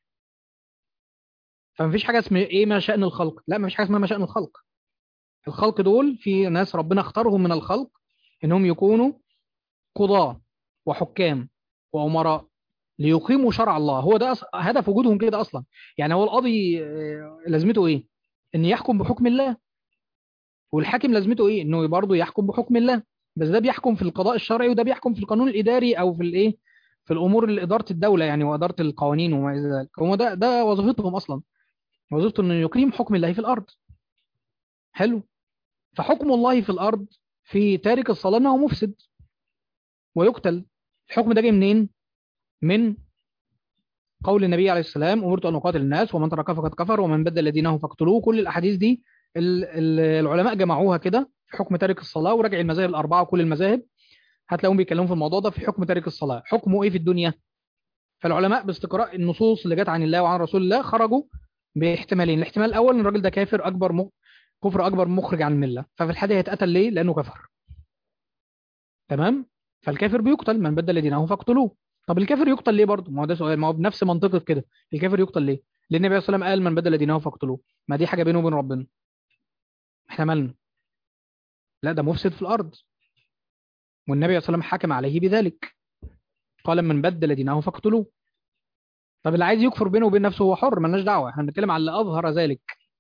فمفيش حاجة اسمها ايه ما شأن الخلق لا مفيش حاجة اسمها ما شأن الخلق الخلق دول في ناس ربنا اختارهم من الخلق انهم يكونوا قضاة وحكام وأمراء ليقيموا شرع الله هو ده أص... هدف وجودهم كده اصلا يعني هو القاضي آه، لازمته ايه ان يحكم بحكم الله والحاكم لازمته ايه انه برضه يحكم بحكم الله بس ده بيحكم في القضاء الشرعي وده بيحكم في القانون الاداري او في الايه في الامور اللي اداره الدوله يعني واداره القوانين وما الى ذلك هو ده ده وظيفتهم اصلا وظيفته انه يقيم حكم الله في الارض حلو فحكم الله في الارض في تارك الصلاه انه مفسد ويقتل الحكم ده جاي منين من قول النبي عليه السلام امرت ان اقاتل الناس ومن ترك فقد كفر ومن بدل دينه فاقتلوه كل الاحاديث دي ال- ال- العلماء جمعوها كده في حكم تارك الصلاه وراجع المذاهب الاربعه وكل المذاهب هتلاقيهم بيتكلموا في الموضوع ده في حكم تارك الصلاه حكمه ايه في الدنيا فالعلماء باستقراء النصوص اللي جت عن الله وعن رسول الله خرجوا باحتمالين الاحتمال الاول ان الراجل ده كافر اكبر م... كفر اكبر مخرج عن المله ففي الحاله دي هيتقتل ليه لانه كفر تمام فالكافر بيقتل من بدل دينه فاقتلوه طب الكافر يقتل ليه برضه ما هو ده سؤال ما هو بنفس منطقه كده الكافر يقتل ليه لان النبي صلى الله عليه وسلم قال من بدل دينه فاقتلوه ما دي حاجه بينه وبين ربنا احنا مالنا لا ده مفسد في الارض والنبي صلى الله عليه وسلم حكم عليه بذلك قال من بدل دينه فاقتلوه طب اللي عايز يكفر بينه وبين نفسه هو حر مالناش دعوه احنا بنتكلم على اللي اظهر ذلك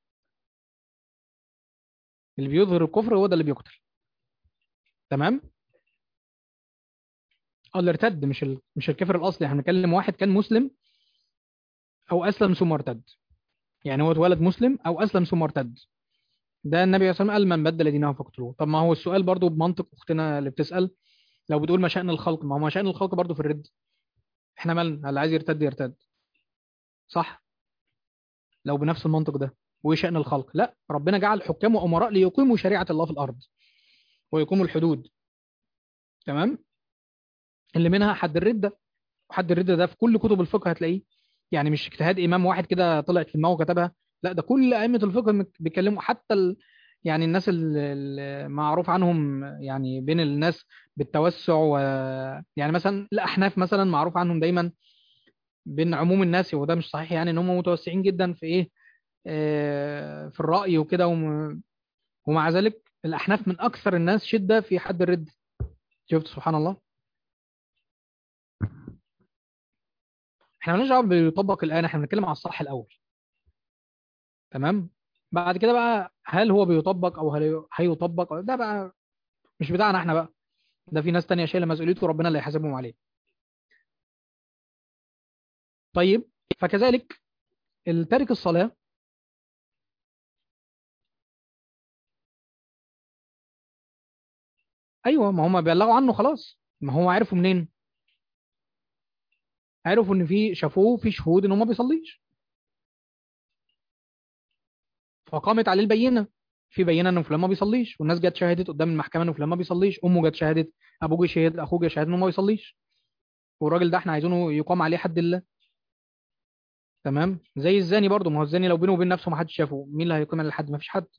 اللي بيظهر الكفر هو ده اللي بيقتل تمام اه اللي ارتد مش ال... مش الكفر الاصلي احنا بنتكلم واحد كان مسلم او اسلم ثم ارتد يعني هو اتولد مسلم او اسلم ثم ارتد ده النبي صلى الله عليه وسلم قال من بدل دينه فاقتلوه طب ما هو السؤال برضو بمنطق اختنا اللي بتسال لو بتقول ما شأن الخلق ما هو ما شأن الخلق برضو في الرد احنا مالنا اللي عايز يرتد يرتد صح لو بنفس المنطق ده وايه شأن الخلق لا ربنا جعل حكام وامراء ليقيموا شريعه الله في الارض ويقيموا الحدود تمام اللي منها حد الردة وحد الردة ده في كل كتب الفقه هتلاقيه يعني مش اجتهاد امام واحد كده طلعت في دماغه وكتبها لا ده كل ائمه الفقه مك- بيتكلموا حتى ال... يعني الناس المعروف عنهم يعني بين الناس بالتوسع و يعني مثلا الاحناف مثلا معروف عنهم دايما بين عموم الناس وده مش صحيح يعني ان هم متوسعين جدا في ايه آه، في الرأي وكده وم... ومع ذلك الاحناف من اكثر الناس شدة في حد الرد شفت سبحان الله احنا مالناش دعوه بيطبق الان احنا بنتكلم على الصح الاول تمام بعد كده بقى هل هو بيطبق او هل هيطبق ده بقى مش بتاعنا احنا بقى ده في ناس تانية شايله مسؤوليته وربنا اللي هيحاسبهم عليه طيب فكذلك التارك الصلاة ايوه ما هم بيبلغوا عنه خلاص ما هو عرفوا منين عرفوا ان في شافوه في شهود ان هو ما بيصليش فقامت عليه البينه في بينه ان فلان ما بيصليش والناس جت شهدت قدام المحكمه ان فلان ما بيصليش امه جت شهدت ابوه جه شهد اخوه جه شهد انه ما بيصليش والراجل ده احنا عايزينه يقام عليه حد الله تمام زي الزاني برضه ما هو الزاني لو بينه وبين نفسه ما حدش شافه مين اللي هيقيم على الحد ما فيش حد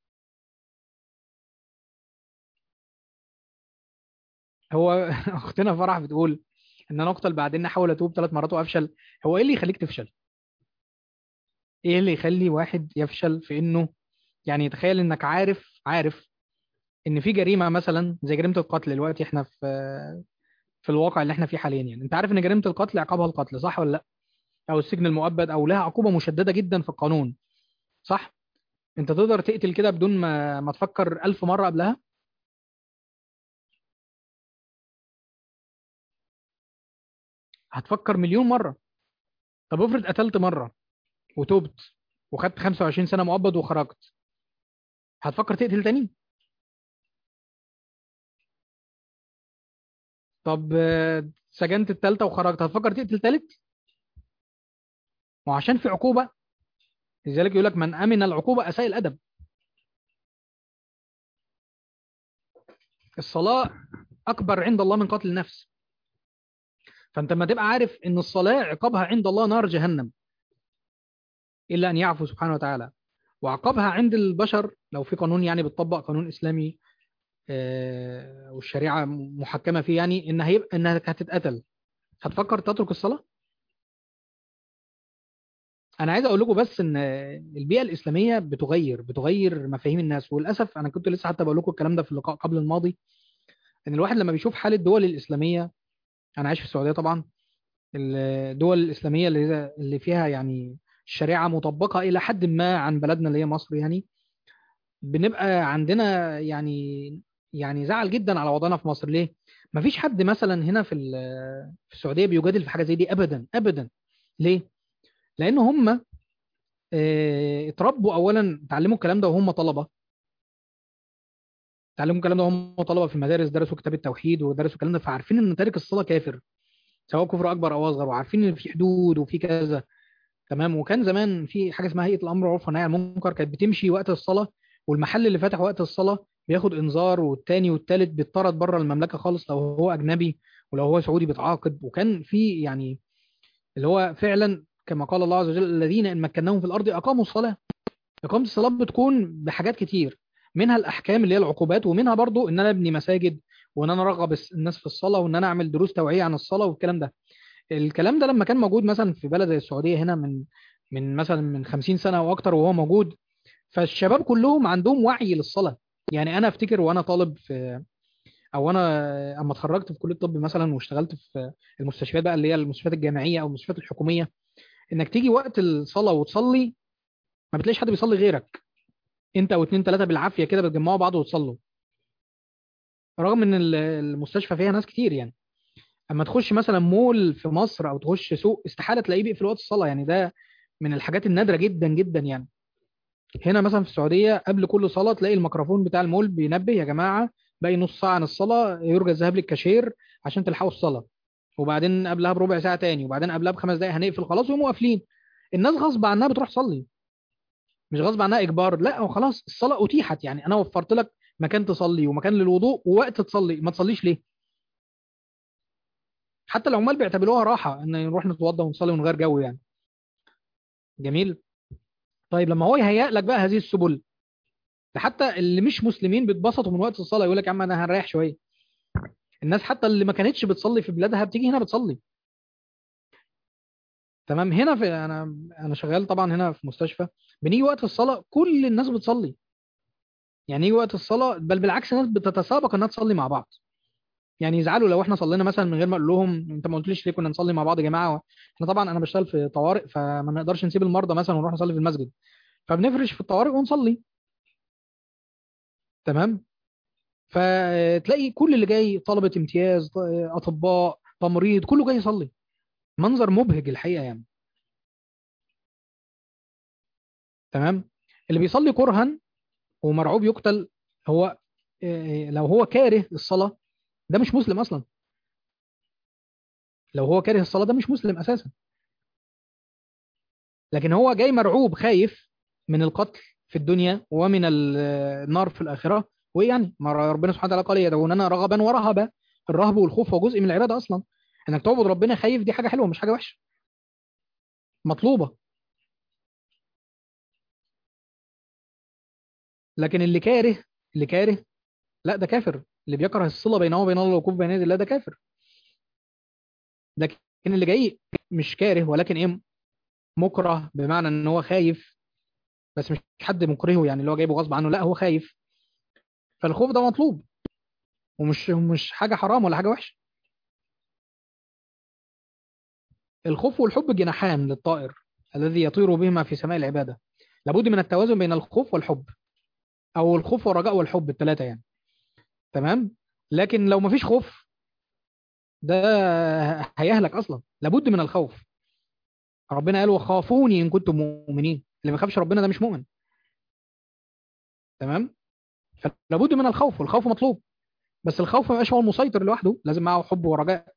هو اختنا فرح بتقول ان انا اقتل بعدين احاول اتوب ثلاث مرات وافشل هو ايه اللي يخليك تفشل ايه اللي يخلي واحد يفشل في انه يعني تخيل انك عارف عارف ان في جريمه مثلا زي جريمه القتل دلوقتي احنا في في الواقع اللي احنا فيه حاليا يعني انت عارف ان جريمه القتل عقابها القتل صح ولا لا او السجن المؤبد او لها عقوبه مشدده جدا في القانون صح انت تقدر تقتل كده بدون ما ما تفكر ألف مره قبلها هتفكر مليون مره طب افرض قتلت مره وتوبت وخدت 25 سنه مؤبد وخرجت هتفكر تقتل تاني طب آه، سجنت التالتة وخرجت هتفكر تقتل تالت وعشان في عقوبة لذلك يقول لك من أمن العقوبة أساء الأدب الصلاة أكبر عند الله من قتل النفس فأنت لما تبقى عارف إن الصلاة عقابها عند الله نار جهنم إلا أن يعفو سبحانه وتعالى وعقابها عند البشر لو في قانون يعني بتطبق قانون إسلامي آه، والشريعة محكمة فيه يعني إن هيبقى إنك هتتقتل هتفكر تترك الصلاة انا عايز اقول لكم بس ان البيئه الاسلاميه بتغير بتغير مفاهيم الناس وللاسف انا كنت لسه حتى بقول لكم الكلام ده في اللقاء قبل الماضي ان الواحد لما بيشوف حال الدول الاسلاميه انا عايش في السعوديه طبعا الدول الاسلاميه اللي اللي فيها يعني الشريعه مطبقه الى حد ما عن بلدنا اللي هي مصر يعني بنبقى عندنا يعني يعني زعل جدا على وضعنا في مصر ليه مفيش حد مثلا هنا في ال- في السعوديه بيجادل في حاجه زي دي ابدا ابدا ليه لان هم آه، اتربوا اولا اتعلموا الكلام ده وهم طلبه اتعلموا الكلام ده وهم طلبه في المدارس درسوا كتاب التوحيد ودرسوا الكلام ده فعارفين ان تارك الصلاه كافر سواء كفر اكبر او اصغر وعارفين ان في حدود وفي كذا تمام وكان زمان في حاجه اسمها هيئه الامر والعرف والنهي عن المنكر كانت بتمشي وقت الصلاه والمحل اللي فاتح وقت الصلاه بياخد انذار والتاني والتالت بيطرد بره المملكه خالص لو هو اجنبي ولو هو سعودي بيتعاقب وكان في يعني اللي هو فعلا كما قال الله عز وجل الذين ان مكناهم في الارض اقاموا الصلاه إقامة الصلاة بتكون بحاجات كتير منها الأحكام اللي هي العقوبات ومنها برضو إن أنا أبني مساجد وإن أنا أرغب الس- الناس في الصلاة وإن أنا أعمل دروس توعية عن الصلاة والكلام ده الكلام ده لما كان موجود مثلا في بلد زي السعودية هنا من من مثلا من 50 سنة أو أكتر وهو موجود فالشباب كلهم عندهم وعي للصلاة يعني أنا أفتكر وأنا طالب في أو أنا أما اتخرجت في كلية الطب مثلا واشتغلت في المستشفيات بقى اللي هي المستشفيات الجامعية أو المستشفيات الحكومية إنك تيجي وقت الصلاة وتصلي ما بتلاقيش حد بيصلي غيرك انت او اتنين تلاته بالعافيه كده بتجمعوا بعض وتصلوا رغم ان ال- المستشفى فيها ناس كتير يعني اما تخش مثلا مول في مصر او تخش سوق استحاله تلاقيه بيقفل وقت الصلاه يعني ده من الحاجات النادره جدا جدا يعني هنا مثلا في السعوديه قبل كل صلاه تلاقي الميكروفون بتاع المول بينبه يا جماعه باقي نص ساعه عن الصلاه يرجى الذهاب للكاشير عشان تلحقوا الصلاه وبعدين قبلها بربع ساعه تاني وبعدين قبلها بخمس دقايق هنقفل خلاص ويقوموا قافلين الناس غصب عنها بتروح تصلي مش غصب عنها اجبار لا هو خلاص الصلاه اتيحت يعني انا وفرت لك مكان تصلي ومكان للوضوء ووقت تصلي ما تصليش ليه حتى العمال بيعتبروها راحه ان نروح نتوضى ونصلي ونغير جو يعني جميل طيب لما هو يهيئ لك بقى هذه السبل ده حتى اللي مش مسلمين بيتبسطوا من وقت الصلاه يقول لك يا عم انا هنريح شويه الناس حتى اللي ما كانتش بتصلي في بلادها بتيجي هنا بتصلي تمام هنا في انا انا شغال طبعا هنا في مستشفى بنيجي وقت الصلاه كل الناس بتصلي يعني يجي وقت الصلاه بل بالعكس الناس بتتسابق انها تصلي مع بعض يعني يزعلوا لو احنا صلينا مثلا من غير ما اقول لهم انت ما قلتليش ليه كنا نصلي مع بعض يا جماعه احنا طبعا انا بشتغل في طوارئ فما نقدرش نسيب المرضى مثلا ونروح نصلي في المسجد فبنفرش في الطوارئ ونصلي تمام فتلاقي كل اللي جاي طلبه امتياز اطباء تمريض كله جاي يصلي منظر مبهج الحقيقه يعني تمام اللي بيصلي كرها ومرعوب يقتل هو إيه، لو هو كاره الصلاه ده مش مسلم اصلا لو هو كاره الصلاه ده مش مسلم اساسا لكن هو جاي مرعوب خايف من القتل في الدنيا ومن ال- النار في الاخره وايه يعني ما ربنا سبحانه وتعالى قال يدعوننا رغبا ورهبا الرهب والخوف هو جزء من العباده اصلا انك تعبد ربنا خايف دي حاجه حلوه مش حاجه وحشه مطلوبه لكن اللي كاره اللي كاره لا ده كافر اللي بيكره الصله بينه وبين الله والوقوف بين يدي الله ده كافر لكن اللي جاي مش كاره ولكن ايه مكره بمعنى ان هو خايف بس مش حد مكرهه يعني اللي هو جايبه غصب عنه لا هو خايف فالخوف ده مطلوب ومش مش حاجه حرام ولا حاجه وحشه الخوف والحب جناحان للطائر الذي يطير بهما في سماء العباده لابد من التوازن بين الخوف والحب او الخوف والرجاء والحب الثلاثه يعني تمام لكن لو مفيش خوف ده هيهلك اصلا لابد من الخوف ربنا قال وخافوني ان كنتم مؤمنين اللي ما يخافش ربنا ده مش مؤمن تمام فلابد من الخوف والخوف مطلوب بس الخوف ما يبقاش هو المسيطر لوحده لازم معه حب ورجاء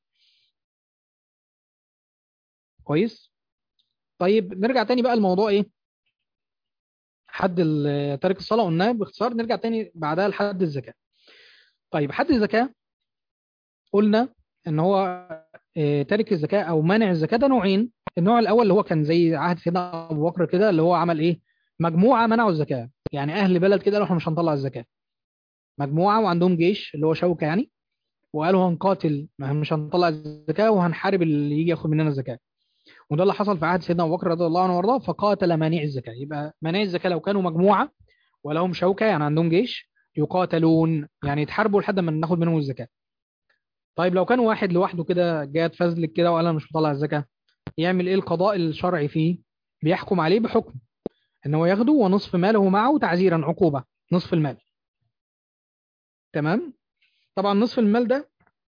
كويس طيب نرجع تاني بقى الموضوع ايه حد ال- تارك الصلاه قلناه باختصار نرجع تاني بعدها لحد الزكاه طيب حد الزكاه قلنا ان هو آه، تارك الزكاه او مانع الزكاه ده نوعين النوع الاول اللي هو كان زي عهد سيدنا ابو بكر كده اللي هو عمل ايه مجموعه منعوا الزكاه يعني اهل بلد كده قالوا احنا مش هنطلع الزكاه مجموعه وعندهم جيش اللي هو شوكه يعني وقالوا هنقاتل ما مش هنطلع الزكاه وهنحارب اللي يجي ياخد مننا الزكاه وده اللي حصل في عهد سيدنا ابو بكر رضي الله عنه وارضاه فقاتل مانع الزكاه يبقى مانع الزكاه لو كانوا مجموعه ولهم شوكه يعني عندهم جيش يقاتلون يعني يتحاربوا لحد ما ناخد منهم الزكاه طيب لو كان واحد لوحده كده جاء اتفزلك كده وقال انا مش مطلع الزكاه يعمل ايه القضاء الشرعي فيه بيحكم عليه بحكم ان هو ياخده ونصف ماله معه تعزيرا عقوبه نصف المال تمام طبعا نصف المال ده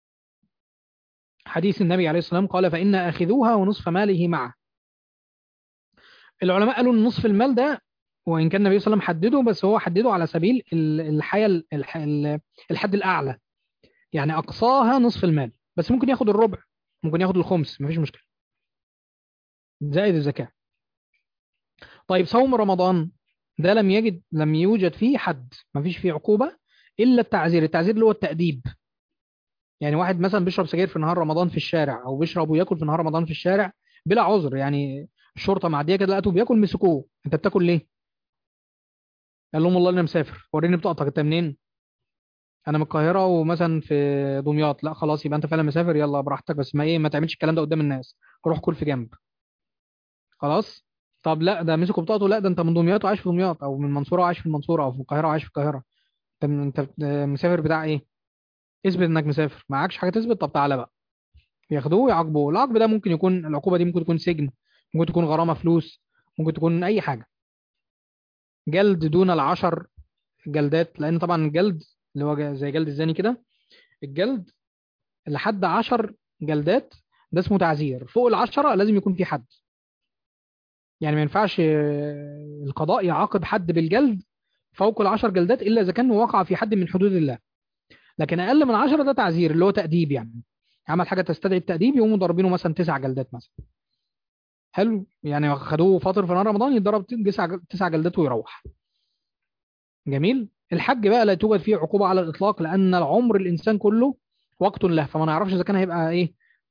حديث النبي عليه الصلاه والسلام قال فإن آخذوها ونصف ماله معه العلماء قالوا ان نصف المال ده وإن كان النبي صلى الله عليه وسلم حدده بس هو حدده على سبيل ال- الحياة ال- الح- ال- الحد الأعلى يعني أقصاها نصف المال بس ممكن ياخد الربع ممكن ياخد الخمس مفيش مشكلة زائد الزكاة طيب صوم رمضان ده لم يجد لم يوجد فيه حد مفيش فيه عقوبة إلا التعزير التعزير اللي هو التأديب يعني واحد مثلا بيشرب سجاير في نهار رمضان في الشارع او بيشرب وياكل في نهار رمضان في الشارع بلا عذر يعني الشرطه معديه كده لقيته بياكل مسكوه انت بتاكل ليه قال لهم والله انا مسافر وريني بطاقتك انت منين انا من القاهره ومثلا في دمياط لا خلاص يبقى انت فعلا مسافر يلا براحتك بس ما ايه ما تعملش الكلام ده قدام الناس روح كل في جنب خلاص طب لا ده مسكوا بطاقته لا ده انت من دمياط وعايش في دمياط او من المنصوره وعايش في المنصوره او في القاهره وعايش في القاهره انت انت مسافر بتاع ايه اثبت انك مسافر معكش حاجه تثبت طب تعالى بقى ياخدوه ويعاقبوه العقب ده ممكن يكون العقوبه دي ممكن تكون سجن ممكن تكون غرامه فلوس ممكن تكون اي حاجه جلد دون العشر جلدات لان طبعا الجلد اللي هو ج- زي جلد الزاني كده الجلد لحد عشر جلدات ده اسمه تعزير فوق العشرة لازم يكون في حد يعني ما ينفعش آه، القضاء يعاقب حد بالجلد فوق العشر جلدات الا اذا كان وقع في حد من حدود الله لكن اقل من عشرة ده تعزير اللي هو تأديب يعني عمل حاجه تستدعي التأديب يقوموا ضاربينه مثلا تسع جلدات مثلا حلو يعني خدوه فاطر في نهار رمضان يتضرب تسع تسع جلدات ويروح جميل الحج بقى لا توجد فيه عقوبه على الاطلاق لان العمر الانسان كله وقت له فما نعرفش اذا كان هيبقى ايه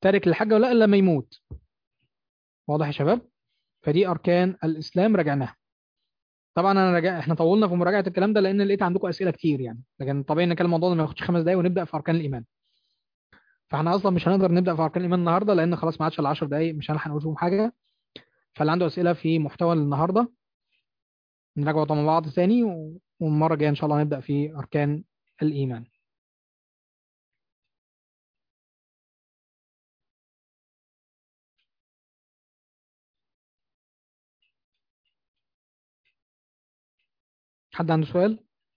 تارك للحاجة ولا إلا لما يموت واضح يا شباب فدي أركان الإسلام رجعناها طبعا انا رجع... احنا طولنا في مراجعه الكلام ده لان لقيت عندكم اسئله كتير يعني لكن طبيعي ان كان الموضوع ده ما ياخدش خمس دقايق ونبدا في اركان الايمان فاحنا اصلا مش هنقدر نبدا في اركان الايمان النهارده لان خلاص ما عادش الا 10 دقايق مش هنلحق نقول فيهم حاجه فاللي عنده اسئله في محتوى النهارده نراجعه مع بعض ثاني و... والمره الجايه ان شاء الله نبدا في اركان الايمان حد عنده سؤال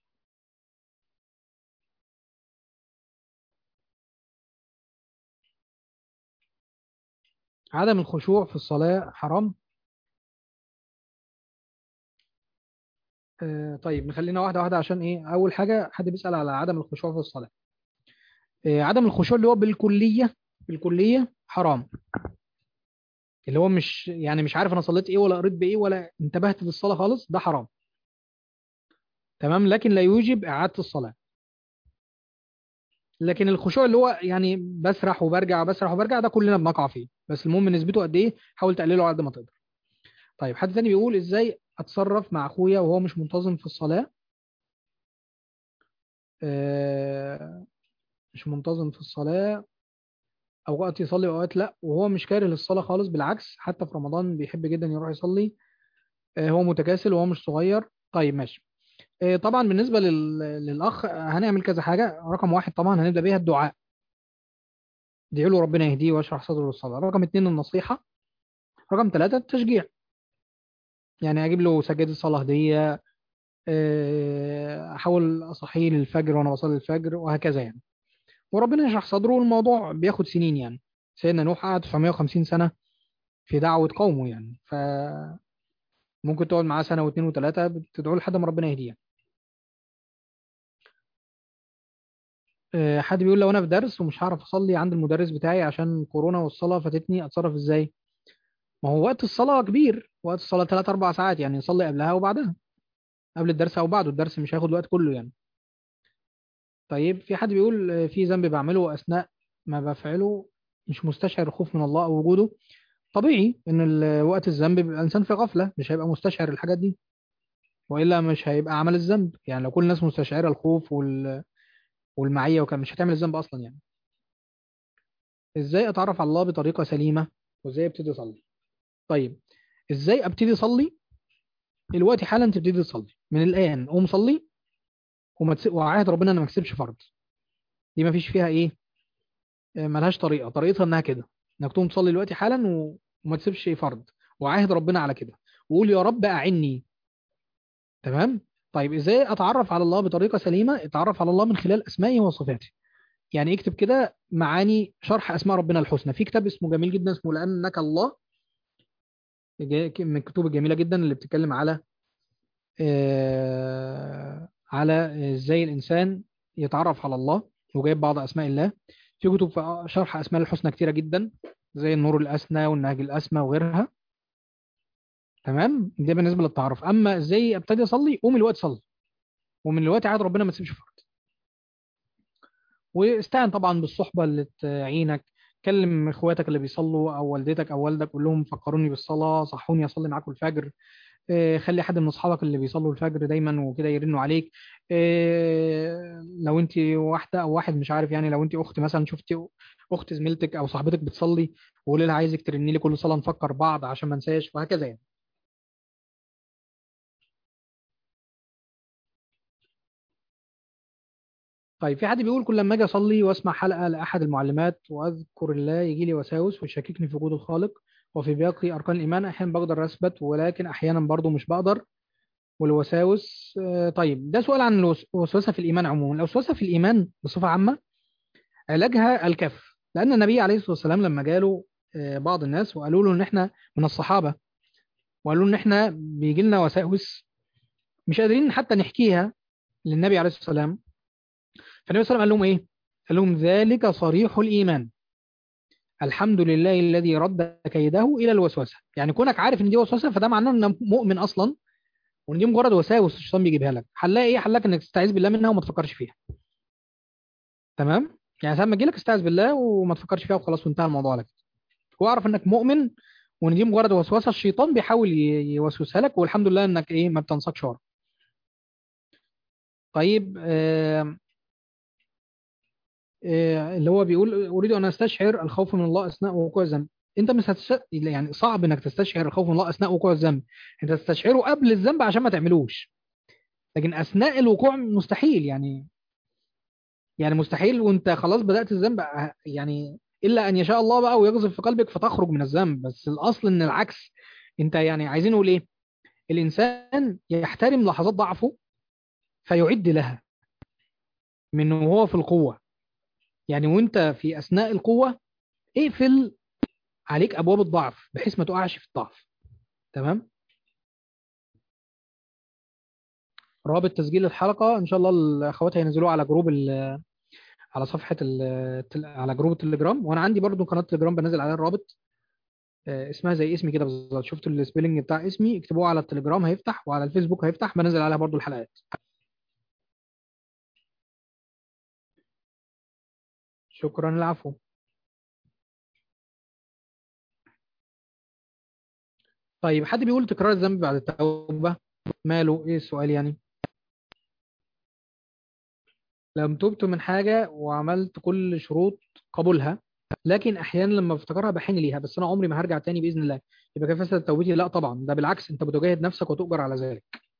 عدم الخشوع في الصلاة حرام آه طيب نخلينا واحدة واحدة عشان ايه أول حاجة حد بيسأل على عدم الخشوع في الصلاة آه عدم الخشوع اللي هو بالكلية بالكلية حرام اللي هو مش يعني مش عارف أنا صليت ايه ولا قريت بايه ولا انتبهت للصلاة خالص ده حرام تمام لكن لا يوجب إعادة الصلاة لكن الخشوع اللي هو يعني بسرح وبرجع بسرح وبرجع ده كلنا بنقع فيه بس المهم نسبته قد ايه حاول تقلله على قد ما تقدر طيب حد تاني بيقول ازاي اتصرف مع اخويا وهو مش منتظم في الصلاة آه مش منتظم في الصلاة اوقات يصلي واوقات لا وهو مش كاره للصلاة خالص بالعكس حتى في رمضان بيحب جدا يروح يصلي آه هو متكاسل وهو مش صغير طيب ماشي آه طبعا بالنسبة لل... للأخ هنعمل كذا حاجة رقم واحد طبعا هنبدأ بيها الدعاء ادعي له ربنا يهديه ويشرح صدره للصلاة رقم اتنين النصيحة رقم ثلاثة التشجيع يعني أجيب له سجادة صلاة هدية أحاول أصحيه للفجر وأنا بصلي الفجر وهكذا يعني وربنا يشرح صدره والموضوع بياخد سنين يعني سيدنا نوح قعد 950 سنة في دعوة قومه يعني ف ممكن تقعد معاه سنة واثنين وثلاثة بتدعو لحد ما ربنا يهديه حد بيقول لو انا في درس ومش هعرف اصلي عند المدرس بتاعي عشان كورونا والصلاه فاتتني اتصرف ازاي ما هو وقت الصلاه كبير وقت الصلاه 3 4 ساعات يعني نصلي قبلها وبعدها قبل الدرس او بعده الدرس مش هياخد الوقت كله يعني طيب في حد بيقول في ذنب بعمله اثناء ما بفعله مش مستشعر الخوف من الله او وجوده طبيعي ان وقت الذنب بيبقى الانسان في غفله مش هيبقى مستشعر الحاجات دي والا مش هيبقى عمل الذنب يعني لو كل الناس مستشعره الخوف وال والمعيه وكان مش هتعمل الذنب اصلا يعني ازاي اتعرف على الله بطريقه سليمه وازاي ابتدي اصلي طيب ازاي ابتدي اصلي دلوقتي حالا تبتدي تصلي من الان قوم صلي وما تس... وعاهد ربنا ان ما اكسبش فرض دي ما فيش فيها ايه ملهاش طريقه طريقتها انها كده انك تقوم تصلي دلوقتي حالا و... وما تسيبش فرض وعاهد ربنا على كده وقول يا رب اعني تمام طيب ازاي اتعرف على الله بطريقه سليمه اتعرف على الله من خلال اسمائه وصفاته يعني اكتب كده معاني شرح اسماء ربنا الحسنى في كتاب اسمه جميل جدا اسمه لانك الله من الكتب الجميله جدا اللي بتتكلم على آه على ازاي الانسان يتعرف على الله وجايب بعض اسماء الله في كتب في شرح اسماء الحسنى كتيره جدا زي النور الاسنى والنهج الاسمى وغيرها تمام ده بالنسبه للتعرف اما ازاي ابتدي اصلي قوم الوقت صلي ومن الوقت عاد ربنا ما تسيبش فرض واستعن طبعا بالصحبه اللي تعينك كلم اخواتك اللي بيصلوا او والدتك او والدك قول لهم فكروني بالصلاه صحوني اصلي معاكم الفجر إيه خلي حد من اصحابك اللي بيصلوا الفجر دايما وكده يرنوا عليك إيه لو انت واحده او واحد مش عارف يعني لو انت اخت مثلا شفتي اخت زميلتك او صاحبتك بتصلي وقولي لها عايزك ترني لي كل صلاه نفكر بعض عشان ما انساش وهكذا يعني طيب في حد بيقول كل لما اجي اصلي واسمع حلقه لاحد المعلمات واذكر الله يجي لي وساوس ويشككني في وجود الخالق وفي باقي اركان الايمان احيانا بقدر اثبت ولكن احيانا برضو مش بقدر والوساوس طيب ده سؤال عن الوسوسه في الايمان عموما الوسوسه في الايمان بصفه عامه علاجها الكف لان النبي عليه الصلاه والسلام لما جاله بعض الناس وقالوا له ان احنا من الصحابه وقالوا ان احنا بيجي لنا وساوس مش قادرين حتى نحكيها للنبي عليه الصلاه والسلام فالنبي صلى الله عليه وسلم قال لهم ايه؟ قال لهم ذلك صريح الايمان الحمد لله الذي رد كيده الى الوسوسه يعني كونك عارف ان دي وسوسه فده معناه انك مؤمن اصلا وان دي مجرد وساوس الشيطان بيجيبها لك حلها ايه حلك انك تستعيذ بالله منها وما تفكرش فيها تمام يعني ساعة ما تجيلك استعذ بالله وما تفكرش فيها وخلاص وانتهى الموضوع على كده واعرف انك مؤمن وان دي مجرد وسوسه الشيطان بيحاول ي- يوسوسها لك والحمد لله انك ايه ما بتنساقش ورا طيب آه آه اللي هو بيقول اريد ان استشعر الخوف من الله اثناء وقوع الذنب انت مش هتش... يعني صعب انك تستشعر الخوف من الله اثناء وقوع الذنب انت تستشعره قبل الذنب عشان ما تعملوش لكن اثناء الوقوع مستحيل يعني يعني مستحيل وانت خلاص بدأت الذنب ه- يعني الا ان يشاء الله بقى ويغزف في قلبك فتخرج من الذنب بس الاصل ان العكس انت يعني عايزين نقول ايه الانسان يحترم لحظات ضعفه فيعد لها من وهو في القوة يعني وانت في اثناء القوة اقفل عليك ابواب الضعف بحيث ما تقعش في الضعف تمام رابط تسجيل الحلقة ان شاء الله الاخوات هينزلوه على جروب ال- على صفحة ال- التل- على جروب التليجرام وانا عندي برضو قناة تليجرام بنزل عليها الرابط آه، اسمها زي اسمي كده بالظبط شفتوا السبيلنج بتاع اسمي اكتبوه على التليجرام هيفتح وعلى الفيسبوك هيفتح بنزل عليها برضو الحلقات شكرا العفو طيب حد بيقول تكرار الذنب بعد التوبة ماله ايه السؤال يعني لو تبت من حاجة وعملت كل شروط قبولها لكن احيانا لما بفتكرها بحن ليها بس انا عمري ما هرجع تاني باذن الله يبقى كيف فسدت توبتي لا طبعا ده بالعكس انت بتجاهد نفسك وتؤجر على ذلك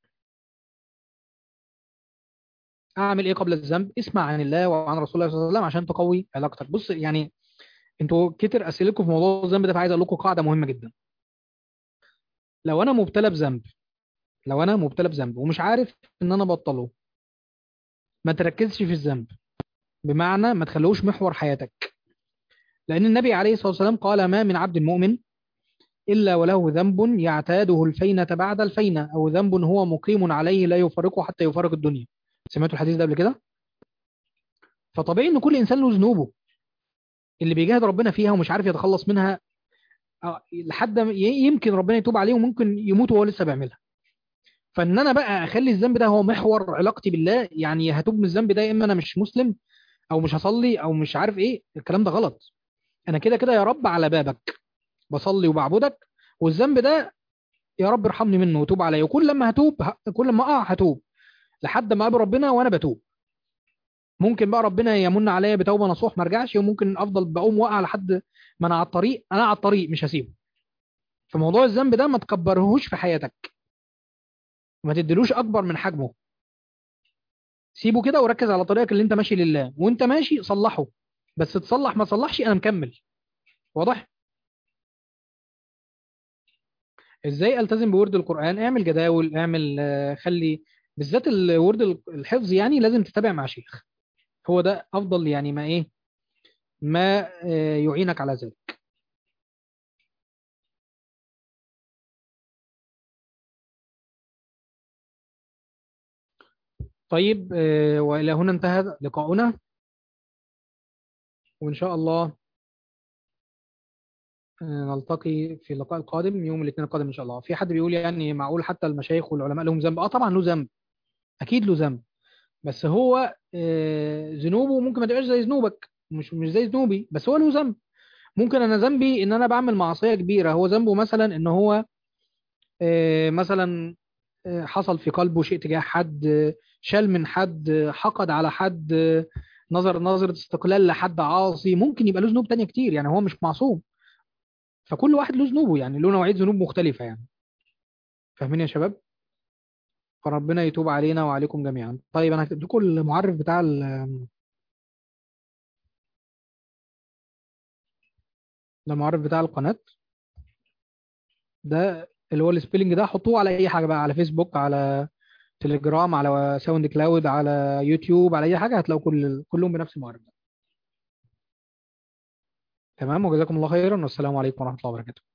اعمل ايه قبل الذنب اسمع عن الله وعن رسول الله صلى الله عليه وسلم عشان تقوي علاقتك بص يعني انتوا كتر اسئلتكم في موضوع الذنب ده فعايز اقول لكم قاعده مهمه جدا لو انا مبتلى بذنب لو انا مبتلى بذنب ومش عارف ان انا بطله ما تركزش في الذنب بمعنى ما تخلوش محور حياتك لان النبي عليه الصلاه والسلام قال ما من عبد مؤمن الا وله ذنب يعتاده الفينه بعد الفينه او ذنب هو مقيم عليه لا يفارقه حتى يفارق الدنيا سمعتوا الحديث ده قبل كده فطبيعي ان كل انسان له ذنوبه اللي بيجاهد ربنا فيها ومش عارف يتخلص منها آه، لحد ما- ي- يمكن ربنا يتوب عليه وممكن يموت وهو لسه بيعملها فان انا بقى اخلي الذنب ده هو محور علاقتي بالله يعني هتوب من الذنب ده يا اما انا مش مسلم او مش هصلي او مش عارف ايه الكلام ده غلط انا كده كده يا رب على بابك بصلي وبعبدك والذنب ده يا رب ارحمني منه وتوب عليا وكل لما هتوب ه- كل ما اقع هتوب لحد ما اقابل ربنا وانا بتوب ممكن بقى ربنا يمن عليا بتوبه نصوح ما ارجعش وممكن افضل بقوم واقع لحد ما انا على الطريق انا على الطريق مش هسيبه فموضوع الذنب ده ما تكبرهوش في حياتك ما تديلوش اكبر من حجمه سيبه كده وركز على طريقك اللي انت ماشي لله وانت ماشي صلحه بس تصلح ما تصلحش انا مكمل واضح ازاي التزم بورد القرآن اعمل جداول اعمل آه، خلي بالذات الورد الحفظ يعني لازم تتابع مع شيخ هو ده افضل يعني ما ايه ما آه، يعينك على ذلك طيب آه، والى هنا انتهى لقاؤنا وان شاء الله آه، نلتقي في اللقاء القادم يوم الاثنين القادم ان شاء الله في حد بيقول يعني معقول حتى المشايخ والعلماء لهم ذنب اه طبعا له ذنب اكيد له ذنب بس هو آه، ذنوبه ممكن ما تبقاش زي ذنوبك مش مش زي ذنوبي بس هو له ذنب ممكن انا ذنبي ان انا بعمل معصية كبيرة هو ذنبه مثلا ان هو آه، مثلا آه، حصل في قلبه شيء تجاه حد آه، شال من حد آه، حقد على حد آه، نظر نظرة استقلال لحد عاصي ممكن يبقى له ذنوب تانية كتير يعني هو مش معصوم فكل واحد له ذنوبه يعني له نوعية ذنوب مختلفة يعني فاهمين يا شباب فربنا يتوب علينا وعليكم جميعا طيب انا هكتب لكم المعرف بتاع ال- المعرف بتاع القناة ده اللي هو السبيلنج ده حطوه على اي حاجة بقى على فيسبوك على تليجرام على ساوند كلاود على يوتيوب على اي حاجة هتلاقوا كل كلهم بنفس المعرف ده تمام وجزاكم الله خيرا والسلام عليكم ورحمة الله وبركاته